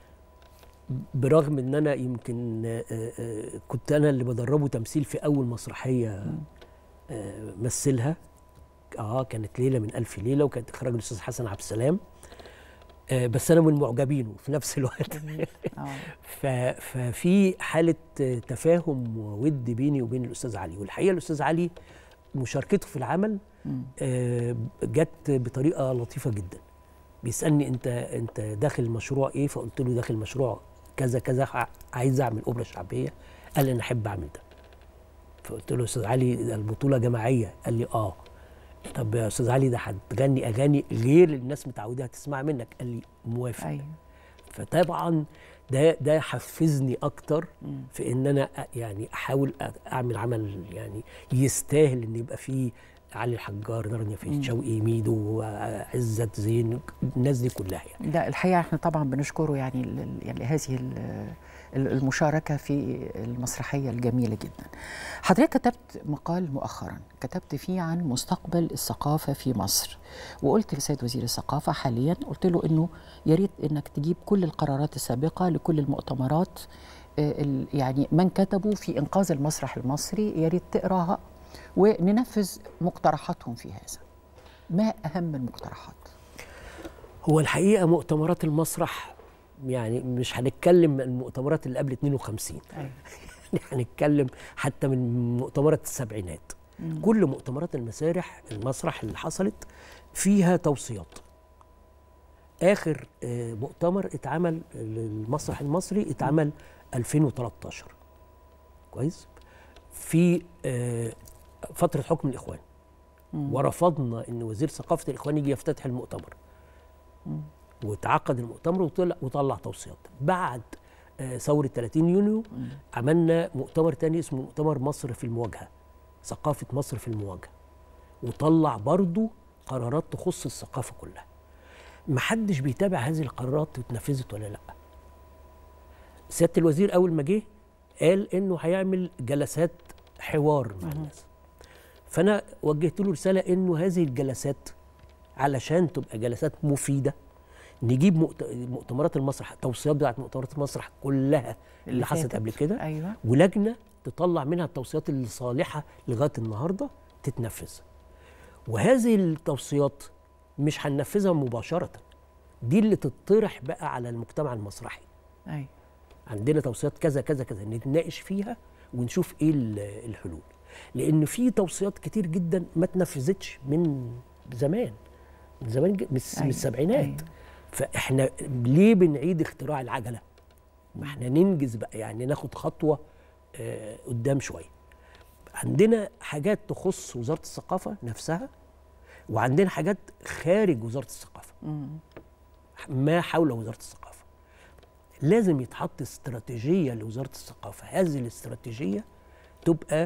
برغم ان انا يمكن آه، آه، كنت انا اللي بدربه تمثيل في اول مسرحيه آه، مثلها اه كانت ليله من الف ليله وكانت اخراج الاستاذ حسن عبد السلام آه، بس انا من معجبينه في نفس الوقت آه. ف- ففي حاله تفاهم وود بيني وبين الاستاذ علي والحقيقه الاستاذ علي مشاركته في العمل مم. آه، جت بطريقه لطيفه جدا بيسالني انت انت داخل مشروع ايه فقلت له داخل مشروع كذا كذا ع- عايز اعمل اوبرا شعبيه قال لي انا احب اعمل ده فقلت له يا استاذ علي ده البطوله جماعيه قال لي اه طب يا استاذ علي ده هتغني اغاني غير اللي الناس متعوده تسمع منك قال لي موافق ايوه فطبعا ده ده حفزني اكتر في ان انا أ- يعني احاول أ- اعمل عمل يعني يستاهل ان يبقى فيه علي الحجار رانيا في شوقي ميدو عزت زين الناس دي كلها يعني لا الحقيقه احنا طبعا بنشكره يعني ال- يعني هذه ال- ال- المشاركه في المسرحيه الجميله جدا. حضرتك كتبت مقال مؤخرا كتبت فيه عن مستقبل الثقافه في مصر وقلت لسيد وزير الثقافه حاليا قلت له انه يا ريت انك تجيب كل القرارات السابقه لكل المؤتمرات آه، ال- يعني من كتبوا في انقاذ المسرح المصري يا ريت تقراها وننفذ مقترحاتهم في هذا. ما اهم المقترحات؟ هو الحقيقه مؤتمرات المسرح يعني مش هنتكلم عن المؤتمرات اللي قبل 52 أيوة. يعني هنتكلم حتى من مؤتمرات السبعينات كل مؤتمرات المسارح المسرح اللي حصلت فيها توصيات اخر آه، مؤتمر اتعمل للمسرح المصري اتعمل 2013 كويس في آه، فتره حكم الاخوان ورفضنا ان وزير ثقافه الاخوان يجي يفتتح المؤتمر وتعقد المؤتمر وطلع وطلع توصيات بعد آه، ثوره 30 يونيو عملنا مؤتمر تاني اسمه مؤتمر مصر في المواجهه ثقافه مصر في المواجهه وطلع برضو قرارات تخص الثقافه كلها محدش بيتابع هذه القرارات واتنفذت ولا لا سياده الوزير اول ما جه قال انه هيعمل جلسات حوار مع الناس فانا وجهت له رساله انه هذه الجلسات علشان تبقى جلسات مفيده نجيب مؤت- مؤتمرات المسرح التوصيات بتاعت مؤتمرات المسرح كلها اللي, اللي حصلت فاتت. قبل كده ايوه ولجنه تطلع منها التوصيات الصالحه لغايه النهارده تتنفذ وهذه التوصيات مش هننفذها مباشره دي اللي تطرح بقى على المجتمع المسرحي ايوه عندنا توصيات كذا كذا كذا نتناقش فيها ونشوف ايه ال- الحلول لان في توصيات كتير جدا ما اتنفذتش من زمان من زمان ج- من الس- من أيوة، السبعينات أيوة. فاحنا ليه بنعيد اختراع العجله ما احنا ننجز بقى يعني ناخد خطوه آه قدام شويه عندنا حاجات تخص وزاره الثقافه نفسها وعندنا حاجات خارج وزاره الثقافه ما حول وزاره الثقافه لازم يتحط استراتيجيه لوزاره الثقافه هذه الاستراتيجيه تبقى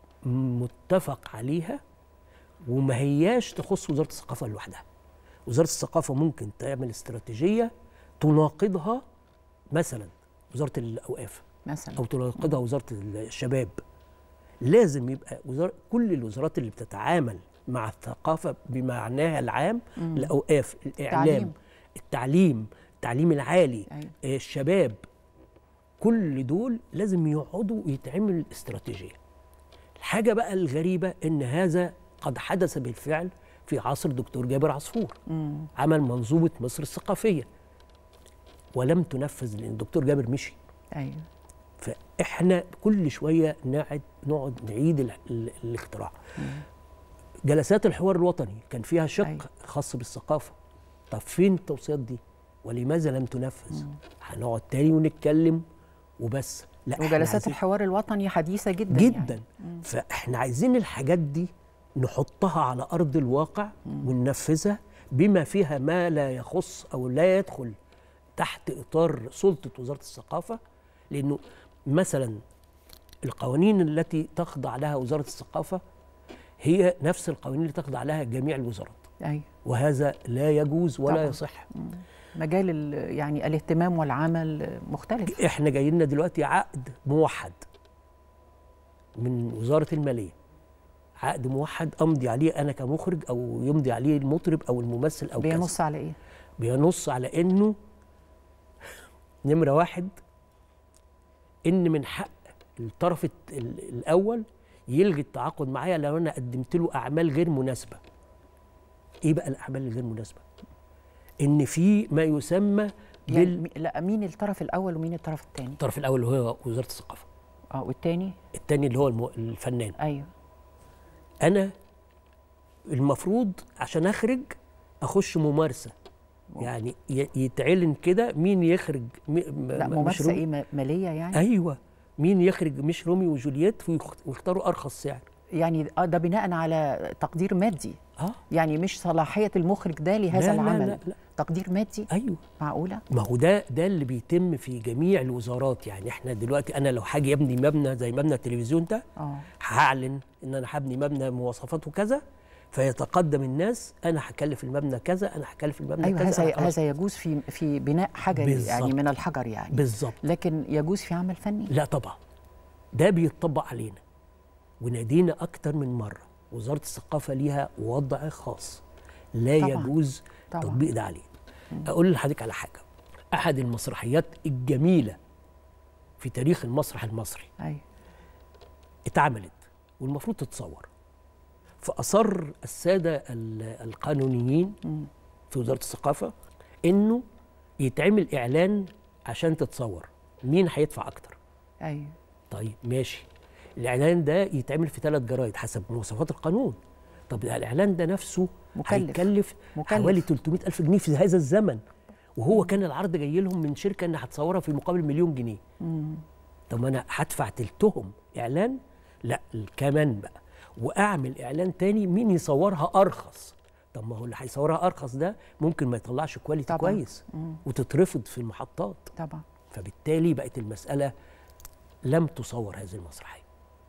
متفق عليها وما هياش تخص وزاره الثقافه لوحدها وزاره الثقافه ممكن تعمل استراتيجيه تناقضها مثلا وزاره الاوقاف مثلا او تناقضها وزاره الشباب لازم يبقى وزارة كل الوزارات اللي بتتعامل مع الثقافه بمعناها العام الاوقاف الاعلام تعليم. التعليم التعليم العالي أيوة. آه، الشباب كل دول لازم يقعدوا يتعمل استراتيجيه الحاجه بقى الغريبه ان هذا قد حدث بالفعل في عصر دكتور جابر عصفور عمل منظومه مصر الثقافيه ولم تنفذ لان الدكتور جابر مشي ايوه فاحنا كل شويه نقعد نقعد نعيد ال- ال- الاختراع جلسات الحوار الوطني كان فيها شق أيوة. خاص بالثقافه طب فين التوصيات دي ولماذا لم تنفذ هنقعد تاني ونتكلم وبس لا إحنا وجلسات عايزين- الحوار الوطني حديثه جدا جدا يعني. فاحنا عايزين الحاجات دي نحطها على ارض الواقع وننفذها بما فيها ما لا يخص او لا يدخل تحت اطار سلطه وزاره الثقافه لانه مثلا القوانين التي تخضع لها وزاره الثقافه هي نفس القوانين اللي تخضع لها جميع الوزارات ايوه وهذا لا يجوز ولا طبعاً. يصح مجال ال- يعني الاهتمام والعمل مختلف احنا جاي لنا دلوقتي عقد موحد من وزاره الماليه عقد موحد امضي عليه انا كمخرج او يمضي عليه المطرب او الممثل او كذا بينص على ايه؟ بينص على انه نمره واحد ان من حق الطرف الت- ال- الاول يلغي التعاقد معايا لو انا قدمت له اعمال غير مناسبه ايه بقى الاعمال الغير مناسبه ان في ما يسمى يعني بال... مي- لا مين الطرف الاول ومين الطرف الثاني؟ الطرف الاول اللي هو وزاره الثقافه اه والثاني التاني اللي هو الم... الفنان ايوه انا المفروض عشان اخرج اخش ممارسه يعني ي- يتعلن كده مين يخرج مي... م- لا م- ممارسه رومي- ايه م- ماليه يعني؟ ايوه مين يخرج مش روميو وجولييت ويخ- ويختاروا ارخص سعر يعني اه ده بناء على تقدير مادي اه يعني مش صلاحيه المخرج ده لهذا لا، لا، العمل لا، لا. تقدير مادي ايوه معقوله؟ ما هو ده ده اللي بيتم في جميع الوزارات يعني احنا دلوقتي انا لو هاجي ابني مبنى زي مبنى التلفزيون ده اه هعلن ان انا هبني مبنى مواصفاته كذا فيتقدم الناس انا هكلف المبنى كذا انا هكلف المبنى ايوه كذا هذا أنا خلاص- هذا يجوز في في بناء حجري بالظبط. يعني من الحجر يعني بالظبط لكن يجوز في عمل فني لا طبعا ده بيتطبق علينا ونادينا اكتر من مره وزاره الثقافه ليها وضع خاص لا طبعاً. يجوز طبعاً. تطبيق ده عليه اقول لحضرتك على حاجه احد المسرحيات الجميله في تاريخ المسرح المصري ايوه اتعملت والمفروض تتصور فاصر الساده ال- القانونيين في وزاره الثقافه انه يتعمل اعلان عشان تتصور مين هيدفع اكتر ايوه طيب ماشي الاعلان ده يتعمل في ثلاث جرايد حسب مواصفات القانون طب الاعلان ده نفسه مكلف. هيكلف مكلف. حوالي 300 الف جنيه في هذا الزمن وهو كان العرض جاي لهم من شركه انها هتصورها في مقابل مليون جنيه طب ما انا هدفع تلتهم اعلان لا كمان بقى واعمل اعلان تاني مين يصورها ارخص طب ما هو اللي هيصورها ارخص ده ممكن ما يطلعش كواليتي طبعاً. كويس وتترفض في المحطات طبعا فبالتالي بقت المسألة لم تصور هذه المسرحية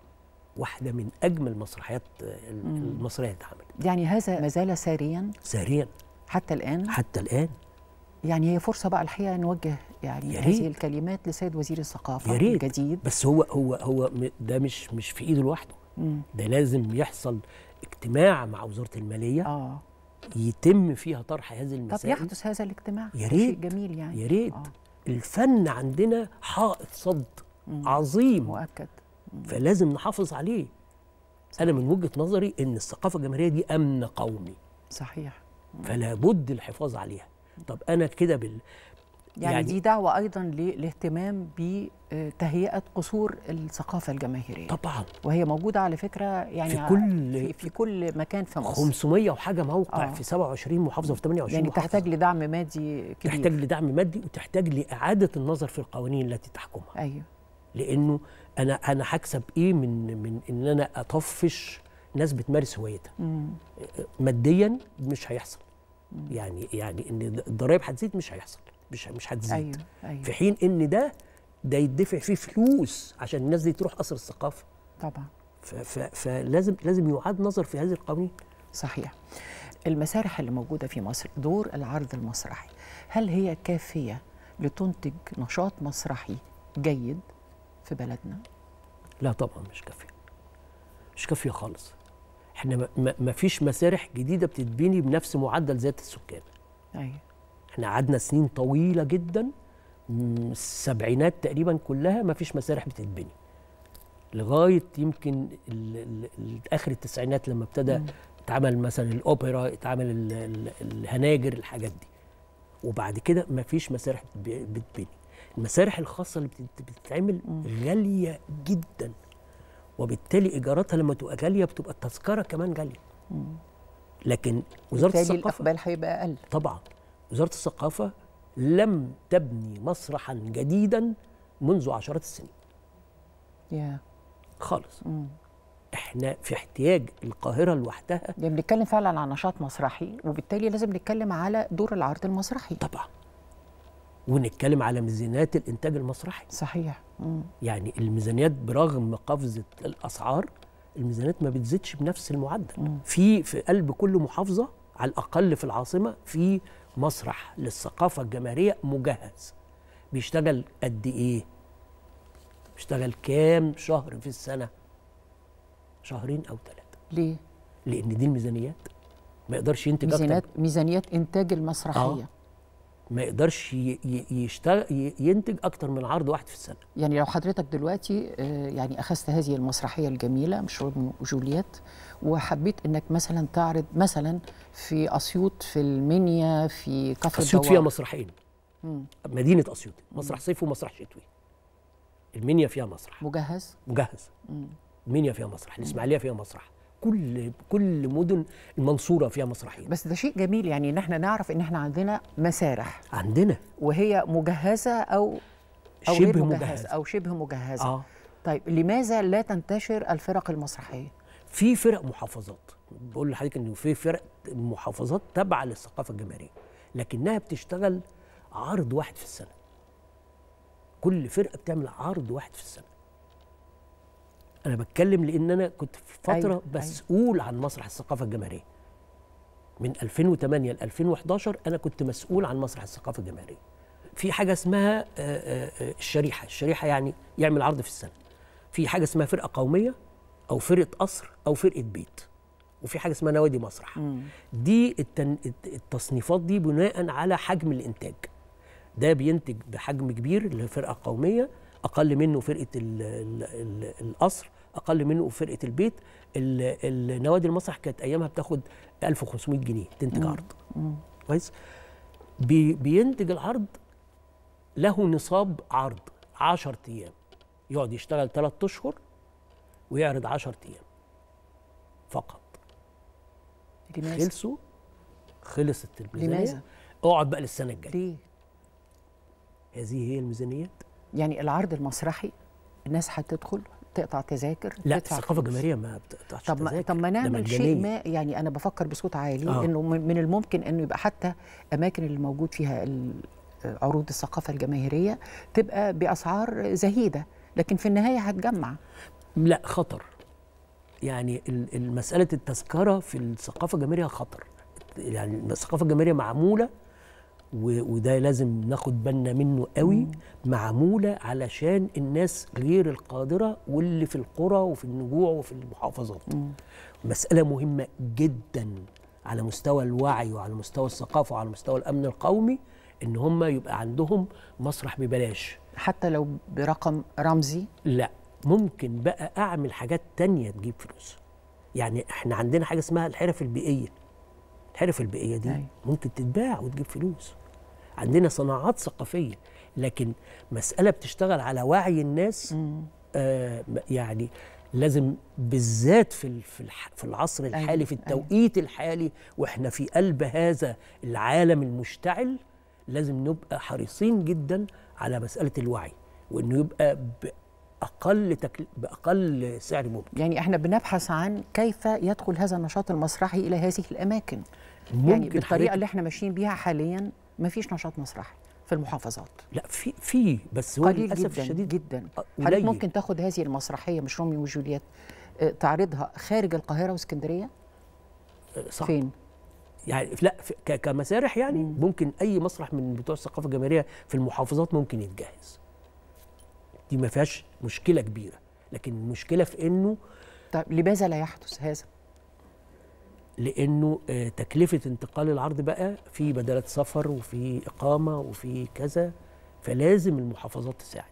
واحدة من أجمل مسرحيات المصرية اللي اتعملت يعني هذا ما زال ساريا ساريا حتى الان حتى الآن يعني هي فرصه بقى الحقيقه نوجه يعني يا ريت. هذه الكلمات لسيد وزير الثقافه يا ريت الجديد بس هو هو هو م- ده مش مش في إيده لوحده مم. ده لازم يحصل اجتماع مع وزارة المالية اه يتم فيها طرح هذه طب المسائل يحدث هذا الاجتماع يا ده شيء ريت. جميل يعني يا ريت آه. الفن عندنا حائط صد عظيم مؤكد فلازم نحافظ عليه انا من وجهه نظري ان الثقافه الجماهيريه دي امن قومي صحيح فلا بد الحفاظ عليها طب انا كده بال يعني, يعني دي دعوه ايضا للاهتمام بتهيئه قصور الثقافه الجماهيريه طبعا وهي موجوده على فكره يعني في ع- كل- في, في كل مكان في مصر 500 وحاجه موقع آه. في 27 محافظه في 28 يعني محافظة. تحتاج لدعم مادي كبير تحتاج لدعم مادي وتحتاج لاعاده النظر في القوانين التي تحكمها ايوه لانه انا انا هكسب ايه من من ان انا اطفش ناس بتمارس هوايتها مم. ماديا مش هيحصل يعني يعني ان الضرايب هتزيد مش هيحصل مش مش هتزيد ايوه ايوه في حين ان ده ده يدفع فيه فلوس عشان الناس دي تروح قصر الثقافه طبعا ف- ف- فلازم لازم يعاد نظر في هذه القوانين صحيح المسارح اللي موجوده في مصر دور العرض المسرحي هل هي كافيه لتنتج نشاط مسرحي جيد في بلدنا لا طبعا مش كافيه مش كافيه خالص احنا ما- ما ما فيش مسارح جديده بتتبني بنفس معدل زياده السكان ايوه احنا قعدنا سنين طويله جدا م- السبعينات تقريبا كلها ما فيش مسارح بتتبني لغايه يمكن ال ال ال اخر التسعينات لما ابتدى اتعمل مثلا الاوبرا اتعمل ال ال الهناجر الحاجات دي وبعد كده ما فيش مسارح بت- بتتبني المسارح الخاصه اللي بتت- بتتعمل غاليه جدا وبالتالي ايجاراتها لما تبقى غاليه بتبقى التذكره كمان غاليه لكن وزاره بالتالي الثقافه الاقبال هيبقى اقل طبعا وزاره الثقافه لم تبني مسرحا جديدا منذ عشرات السنين يا خالص احنا في احتياج القاهره لوحدها يعني بنتكلم فعلا عن نشاط مسرحي وبالتالي لازم نتكلم على دور العرض المسرحي طبعا ونتكلم على ميزانيات الانتاج المسرحي صحيح مم. يعني الميزانيات برغم قفزه الاسعار الميزانيات ما بتزيدش بنفس المعدل في في قلب كل محافظه على الاقل في العاصمه في مسرح للثقافه الجماهيريه مجهز بيشتغل قد ايه بيشتغل كام شهر في السنه شهرين او ثلاثه ليه لان دي الميزانيات ما يقدرش ينتج ميزانيات أكتر ميزانيات انتاج المسرحيه آه. ما يقدرش ي- ي- يشتغل ي- ينتج اكتر من عرض واحد في السنه يعني لو حضرتك دلوقتي آه، يعني اخذت هذه المسرحيه الجميله مش روميو وجولييت وحبيت انك مثلا تعرض مثلا في اسيوط في المنيا في كفر اسيوط الدوار فيها مسرحين مدينه اسيوط مسرح صيف ومسرح شتوي المنيا فيها مسرح مجهز مجهز المنيا فيها مسرح الاسماعيليه فيها مسرح كل كل مدن المنصوره فيها مسرحين بس ده شيء جميل يعني ان احنا نعرف ان احنا عندنا مسارح عندنا وهي مجهزه او او شبه غير مجهزة. مجهزه او شبه مجهزه اه طيب لماذا لا تنتشر الفرق المسرحيه في فرق محافظات بقول لحضرتك انه في فرق محافظات تابعه للثقافه الجماهيريه لكنها بتشتغل عرض واحد في السنه كل فرقه بتعمل عرض واحد في السنه انا بتكلم لان انا كنت في فتره أيوة، أيوة مسؤول عن مسرح الثقافه الجماهيريه من 2008 ل 2011 انا كنت مسؤول عن مسرح الثقافه الجماهيريه في حاجه اسمها آه، آه، آه، الشريحه الشريحه يعني يعمل عرض في السنه في حاجه اسمها فرقه قوميه او فرقه قصر او فرقه بيت وفي حاجه اسمها نوادي مسرح دي التن... التصنيفات دي بناء على حجم الانتاج ده بينتج بحجم كبير اللي هي فرقه قوميه اقل منه فرقه ال ال ال القصر اقل منه فرقه البيت ال- النوادي المسرح كانت ايامها بتاخد 1500 جنيه تنتج عرض كويس بي بينتج العرض له نصاب عرض 10 ايام يقعد يشتغل 3 اشهر ويعرض 10 ايام فقط لماذا؟ خلصوا خلصت الميزانيه لماذا؟ اقعد بقى للسنه الجايه ليه؟ هذه هي الميزانيات يعني العرض المسرحي الناس هتدخل تقطع تذاكر لا تدفع الثقافه فلوس. الجماهيريه ما بتقطعش طب ما تذاكر. طب ما ده نعمل شيء مجانية. ما يعني انا بفكر بصوت عالي آه. انه من من الممكن انه يبقى حتى اماكن اللي موجود فيها ال- عروض الثقافه الجماهيريه تبقى باسعار زهيده لكن في النهايه هتجمع لا خطر يعني ال- ال- مساله التذكره في الثقافه الجماهيريه خطر يعني الثقافه الجماهيريه معموله و- وده لازم ناخد بالنا منه قوي معموله علشان الناس غير القادره واللي في القرى وفي النجوع وفي المحافظات مساله مهمه جدا على مستوى الوعي وعلى مستوى الثقافه وعلى مستوى الامن القومي ان هم يبقى عندهم مسرح ببلاش حتى لو برقم رمزي لا ممكن بقى اعمل حاجات تانية تجيب فلوس يعني احنا عندنا حاجه اسمها الحرف البيئيه الحرف البيئيه دي أيوة. ممكن تتباع وتجيب فلوس عندنا صناعات ثقافيه لكن مساله بتشتغل على وعي الناس آه يعني لازم بالذات في ال- في الح- في العصر الحالي في أيوة. التوقيت الحالي واحنا في قلب هذا العالم المشتعل لازم نبقى حريصين جدا على مساله الوعي وانه يبقى باقل تكل... باقل سعر ممكن يعني احنا بنبحث عن كيف يدخل هذا النشاط المسرحي الى هذه الاماكن يعني ممكن بالطريقه حضرتك- اللي احنا ماشيين بيها حاليا ما فيش نشاط مسرحي في المحافظات لا في في بس هو قليل للاسف جدا الشديد جدا آه، حضرتك قليل. ممكن تاخد هذه المسرحيه مش روميو وجولييت آه، تعرضها خارج القاهره واسكندريه آه، صح فين يعني لا في- ك- كمسارح يعني ممكن اي مسرح من بتوع الثقافه الجماهيريه في المحافظات ممكن يتجهز دي ما فيهاش مشكله كبيره لكن المشكله في انه طب لماذا لا يحدث هذا لانه آه، تكلفه انتقال العرض بقى في بدلات سفر وفي اقامه وفي كذا فلازم المحافظات تساعد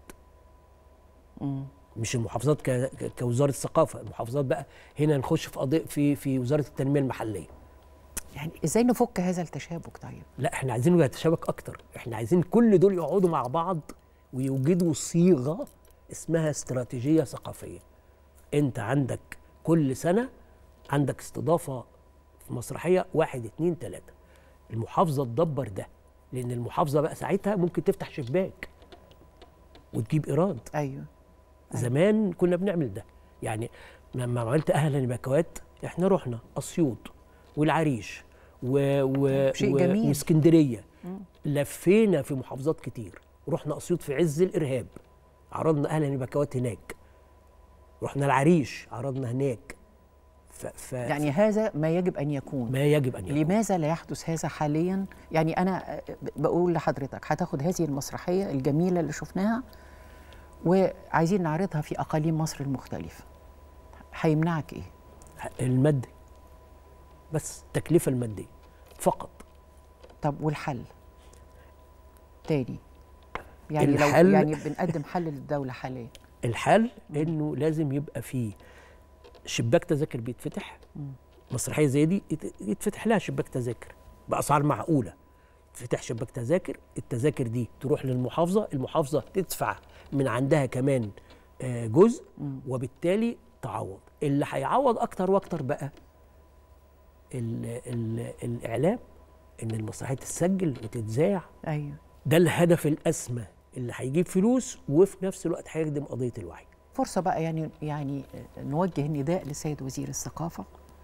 مش المحافظات ك- ك- كوزاره الثقافه المحافظات بقى هنا نخش في قضيه في في وزاره التنميه المحليه يعني ازاي نفك هذا التشابك طيب لا احنا عايزينه يتشابك اكتر احنا عايزين كل دول يقعدوا مع بعض ويوجدوا صيغه اسمها استراتيجيه ثقافيه انت عندك كل سنه عندك استضافه في مسرحيه واحد اتنين تلاته المحافظه تدبر ده لان المحافظه بقى ساعتها ممكن تفتح شباك وتجيب ايراد ايوه زمان كنا بنعمل ده يعني لما عملت اهلا بكوات احنا رحنا اسيوط والعريش و... و... شيء و... جميل. واسكندريه لفينا في محافظات كتير رحنا اسيوط في عز الارهاب عرضنا اهلا بكوات هناك رحنا العريش عرضنا هناك ف... ف... يعني هذا ما يجب ان يكون ما يجب ان يكون لماذا لا يحدث هذا حاليا يعني انا بقول لحضرتك هتاخد هذه المسرحيه الجميله اللي شفناها وعايزين نعرضها في اقاليم مصر المختلفه هيمنعك ايه المادي بس التكلفه الماديه فقط طب والحل تاني يعني الحل- لو يعني بنقدم حل للدوله حاليا الحل انه لازم يبقى فيه شباك تذاكر بيتفتح مسرحيه زي دي يت- يتفتح لها شباك تذاكر باسعار معقوله يتفتح شباك تذاكر التذاكر دي تروح للمحافظه المحافظه تدفع من عندها كمان آه، جزء وبالتالي تعوض اللي هيعوض اكتر واكتر بقى ال ال الاعلام ان المسرحيه تتسجل وتتذاع ايوه ده الهدف الاسمى اللي هيجيب فلوس وفي نفس الوقت هيخدم قضيه الوعي فرصه بقى يعني يعني نوجه نداء للسيد وزير الثقافه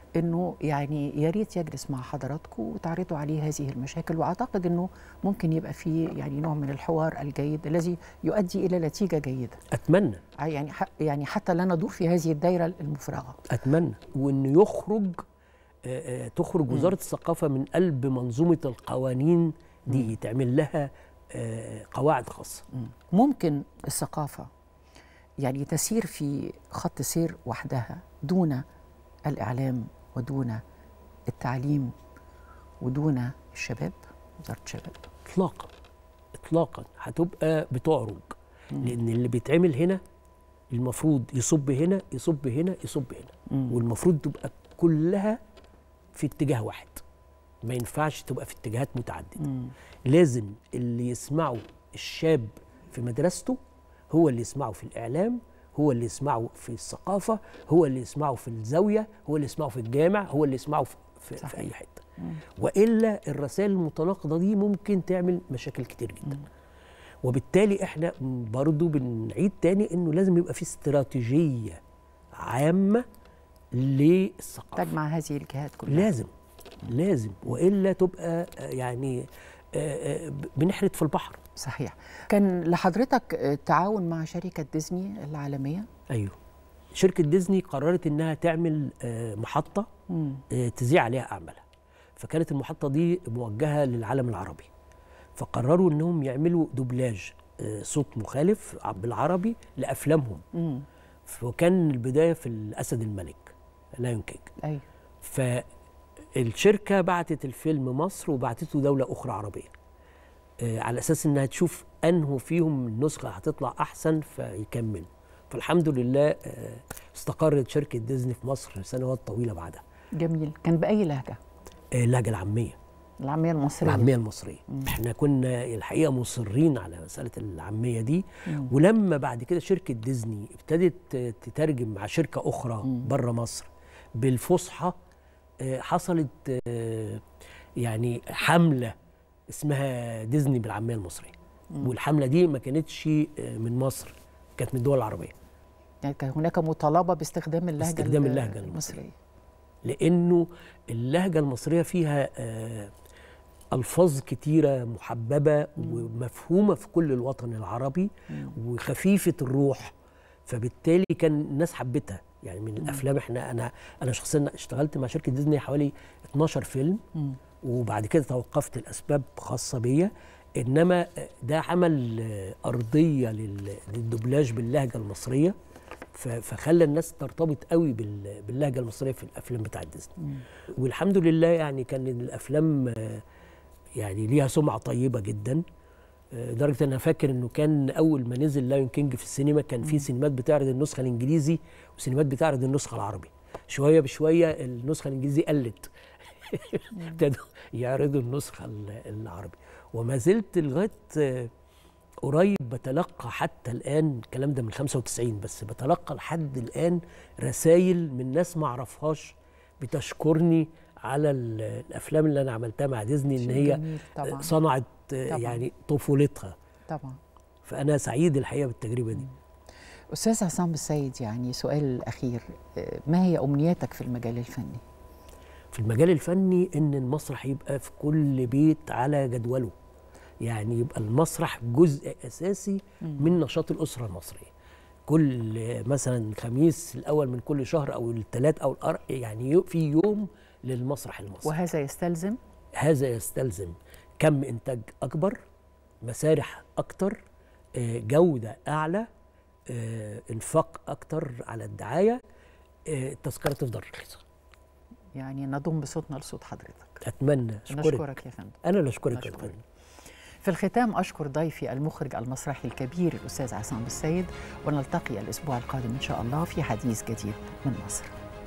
انه يعني يا ريت يجلس مع حضراتكم وتعرضوا عليه هذه المشاكل واعتقد انه ممكن يبقى فيه يعني نوع من الحوار الجيد الذي يؤدي الى نتيجه جيده اتمنى يعني ح- يعني حتى لا ندور في هذه الدائره المفرغه اتمنى وانه يخرج آه، آه، تخرج وزاره الثقافه من قلب منظومه القوانين دي تعمل لها آه، قواعد خاصه ممكن الثقافه يعني تسير في خط سير وحدها دون الاعلام ودون التعليم ودون الشباب وزاره الشباب اطلاقا اطلاقا هتبقى بتعرج لان اللي بيتعمل هنا المفروض يصب هنا يصب هنا يصب هنا مم. والمفروض تبقى كلها في اتجاه واحد ما ينفعش تبقى في اتجاهات متعدده مم. لازم اللي يسمعه الشاب في مدرسته هو اللي يسمعه في الاعلام هو اللي يسمعه في الثقافه هو اللي يسمعه في الزاويه هو اللي يسمعه في الجامع هو اللي يسمعه في, في, في اي حته والا الرسائل المتناقضه دي ممكن تعمل مشاكل كتير جدا وبالتالي احنا برضو بنعيد تاني انه لازم يبقى في استراتيجيه عامه للثقافه تجمع هذه الجهات كلها لازم لازم والا تبقى آه، يعني آه، آه، بنحرت في البحر صحيح كان لحضرتك آه، تعاون مع شركه ديزني العالميه ايوه شركه ديزني قررت انها تعمل آه، محطه مم. آه، تذيع عليها اعمالها فكانت المحطه دي موجهه للعالم العربي فقرروا انهم يعملوا دوبلاج آه، صوت مخالف بالعربي لافلامهم مم. وكان البدايه في الاسد الملك لايون كينج ايوه فالشركه بعتت الفيلم مصر وبعتته دوله اخرى عربيه آه، على اساس انها تشوف انه فيهم النسخه هتطلع احسن فيكمل فالحمد لله آه، استقرت شركه ديزني في مصر سنوات طويله بعدها جميل كان باي لهجه آه، اللهجه العاميه العاميه المصريه العاميه المصريه احنا كنا الحقيقه مصرين على مساله العاميه دي مم. ولما بعد كده شركه ديزني ابتدت تترجم مع شركه اخرى بره مصر بالفصحى آه، حصلت آه، يعني حمله اسمها ديزني بالعاميه المصريه مم. والحمله دي ما كانتش آه، من مصر كانت من الدول العربيه يعني كان هناك مطالبه باستخدام اللهجه باستخدام ال- اللهجة المصريه لانه اللهجه المصريه فيها آه، الفاظ كتيره محببه ومفهومه في كل الوطن العربي وخفيفه الروح فبالتالي كان الناس حبتها يعني من الافلام احنا انا انا شخصيا اشتغلت مع شركه ديزني حوالي 12 فيلم مم. وبعد كده توقفت لاسباب خاصه بيا انما ده عمل آه، ارضيه لل- للدوبلاج باللهجه المصريه ف- فخلى الناس ترتبط قوي بال- باللهجه المصريه في الافلام بتاعت ديزني والحمد لله يعني كان الافلام آه، يعني ليها سمعه طيبه جدا آه، لدرجه ان انا فاكر انه كان اول ما نزل لايون كينج في السينما كان في سينمات بتعرض النسخه الانجليزي وسينمات بتعرض النسخه العربي شويه بشويه النسخه الانجليزي قلت ابتدوا يعرضوا النسخه ال- العربي وما زلت لغايه آه، قريب بتلقى حتى الان الكلام ده من 95 بس بتلقى لحد الان رسائل من ناس ما اعرفهاش بتشكرني على ال- الافلام اللي انا عملتها مع ديزني ان شيء هي جميل طبعاً. صنعت آه، طبعاً. يعني طفولتها طبعا فانا سعيد الحقيقه بالتجربه دي استاذ عصام السيد يعني سؤال اخير آه، ما هي امنياتك في المجال الفني في المجال الفني ان المسرح يبقى في كل بيت على جدوله يعني يبقى المسرح جزء اساسي من نشاط الاسره المصريه كل مثلا خميس الاول من كل شهر او الثلاث او الأر... يعني يو- في يوم للمسرح المصري وهذا يستلزم هذا يستلزم كم انتاج اكبر مسارح اكتر آه، جوده اعلى آه، انفاق اكتر على الدعايه آه، التذكره تفضل رخيصه يعني نضم بصوتنا لصوت حضرتك اتمنى اشكرك نشكرك يا فندم انا اللي اشكرك يا نشكرك. فندم في الختام أشكر ضيفي المخرج المسرحي الكبير الأستاذ عصام السيد ونلتقي الأسبوع القادم إن شاء الله في حديث جديد من مصر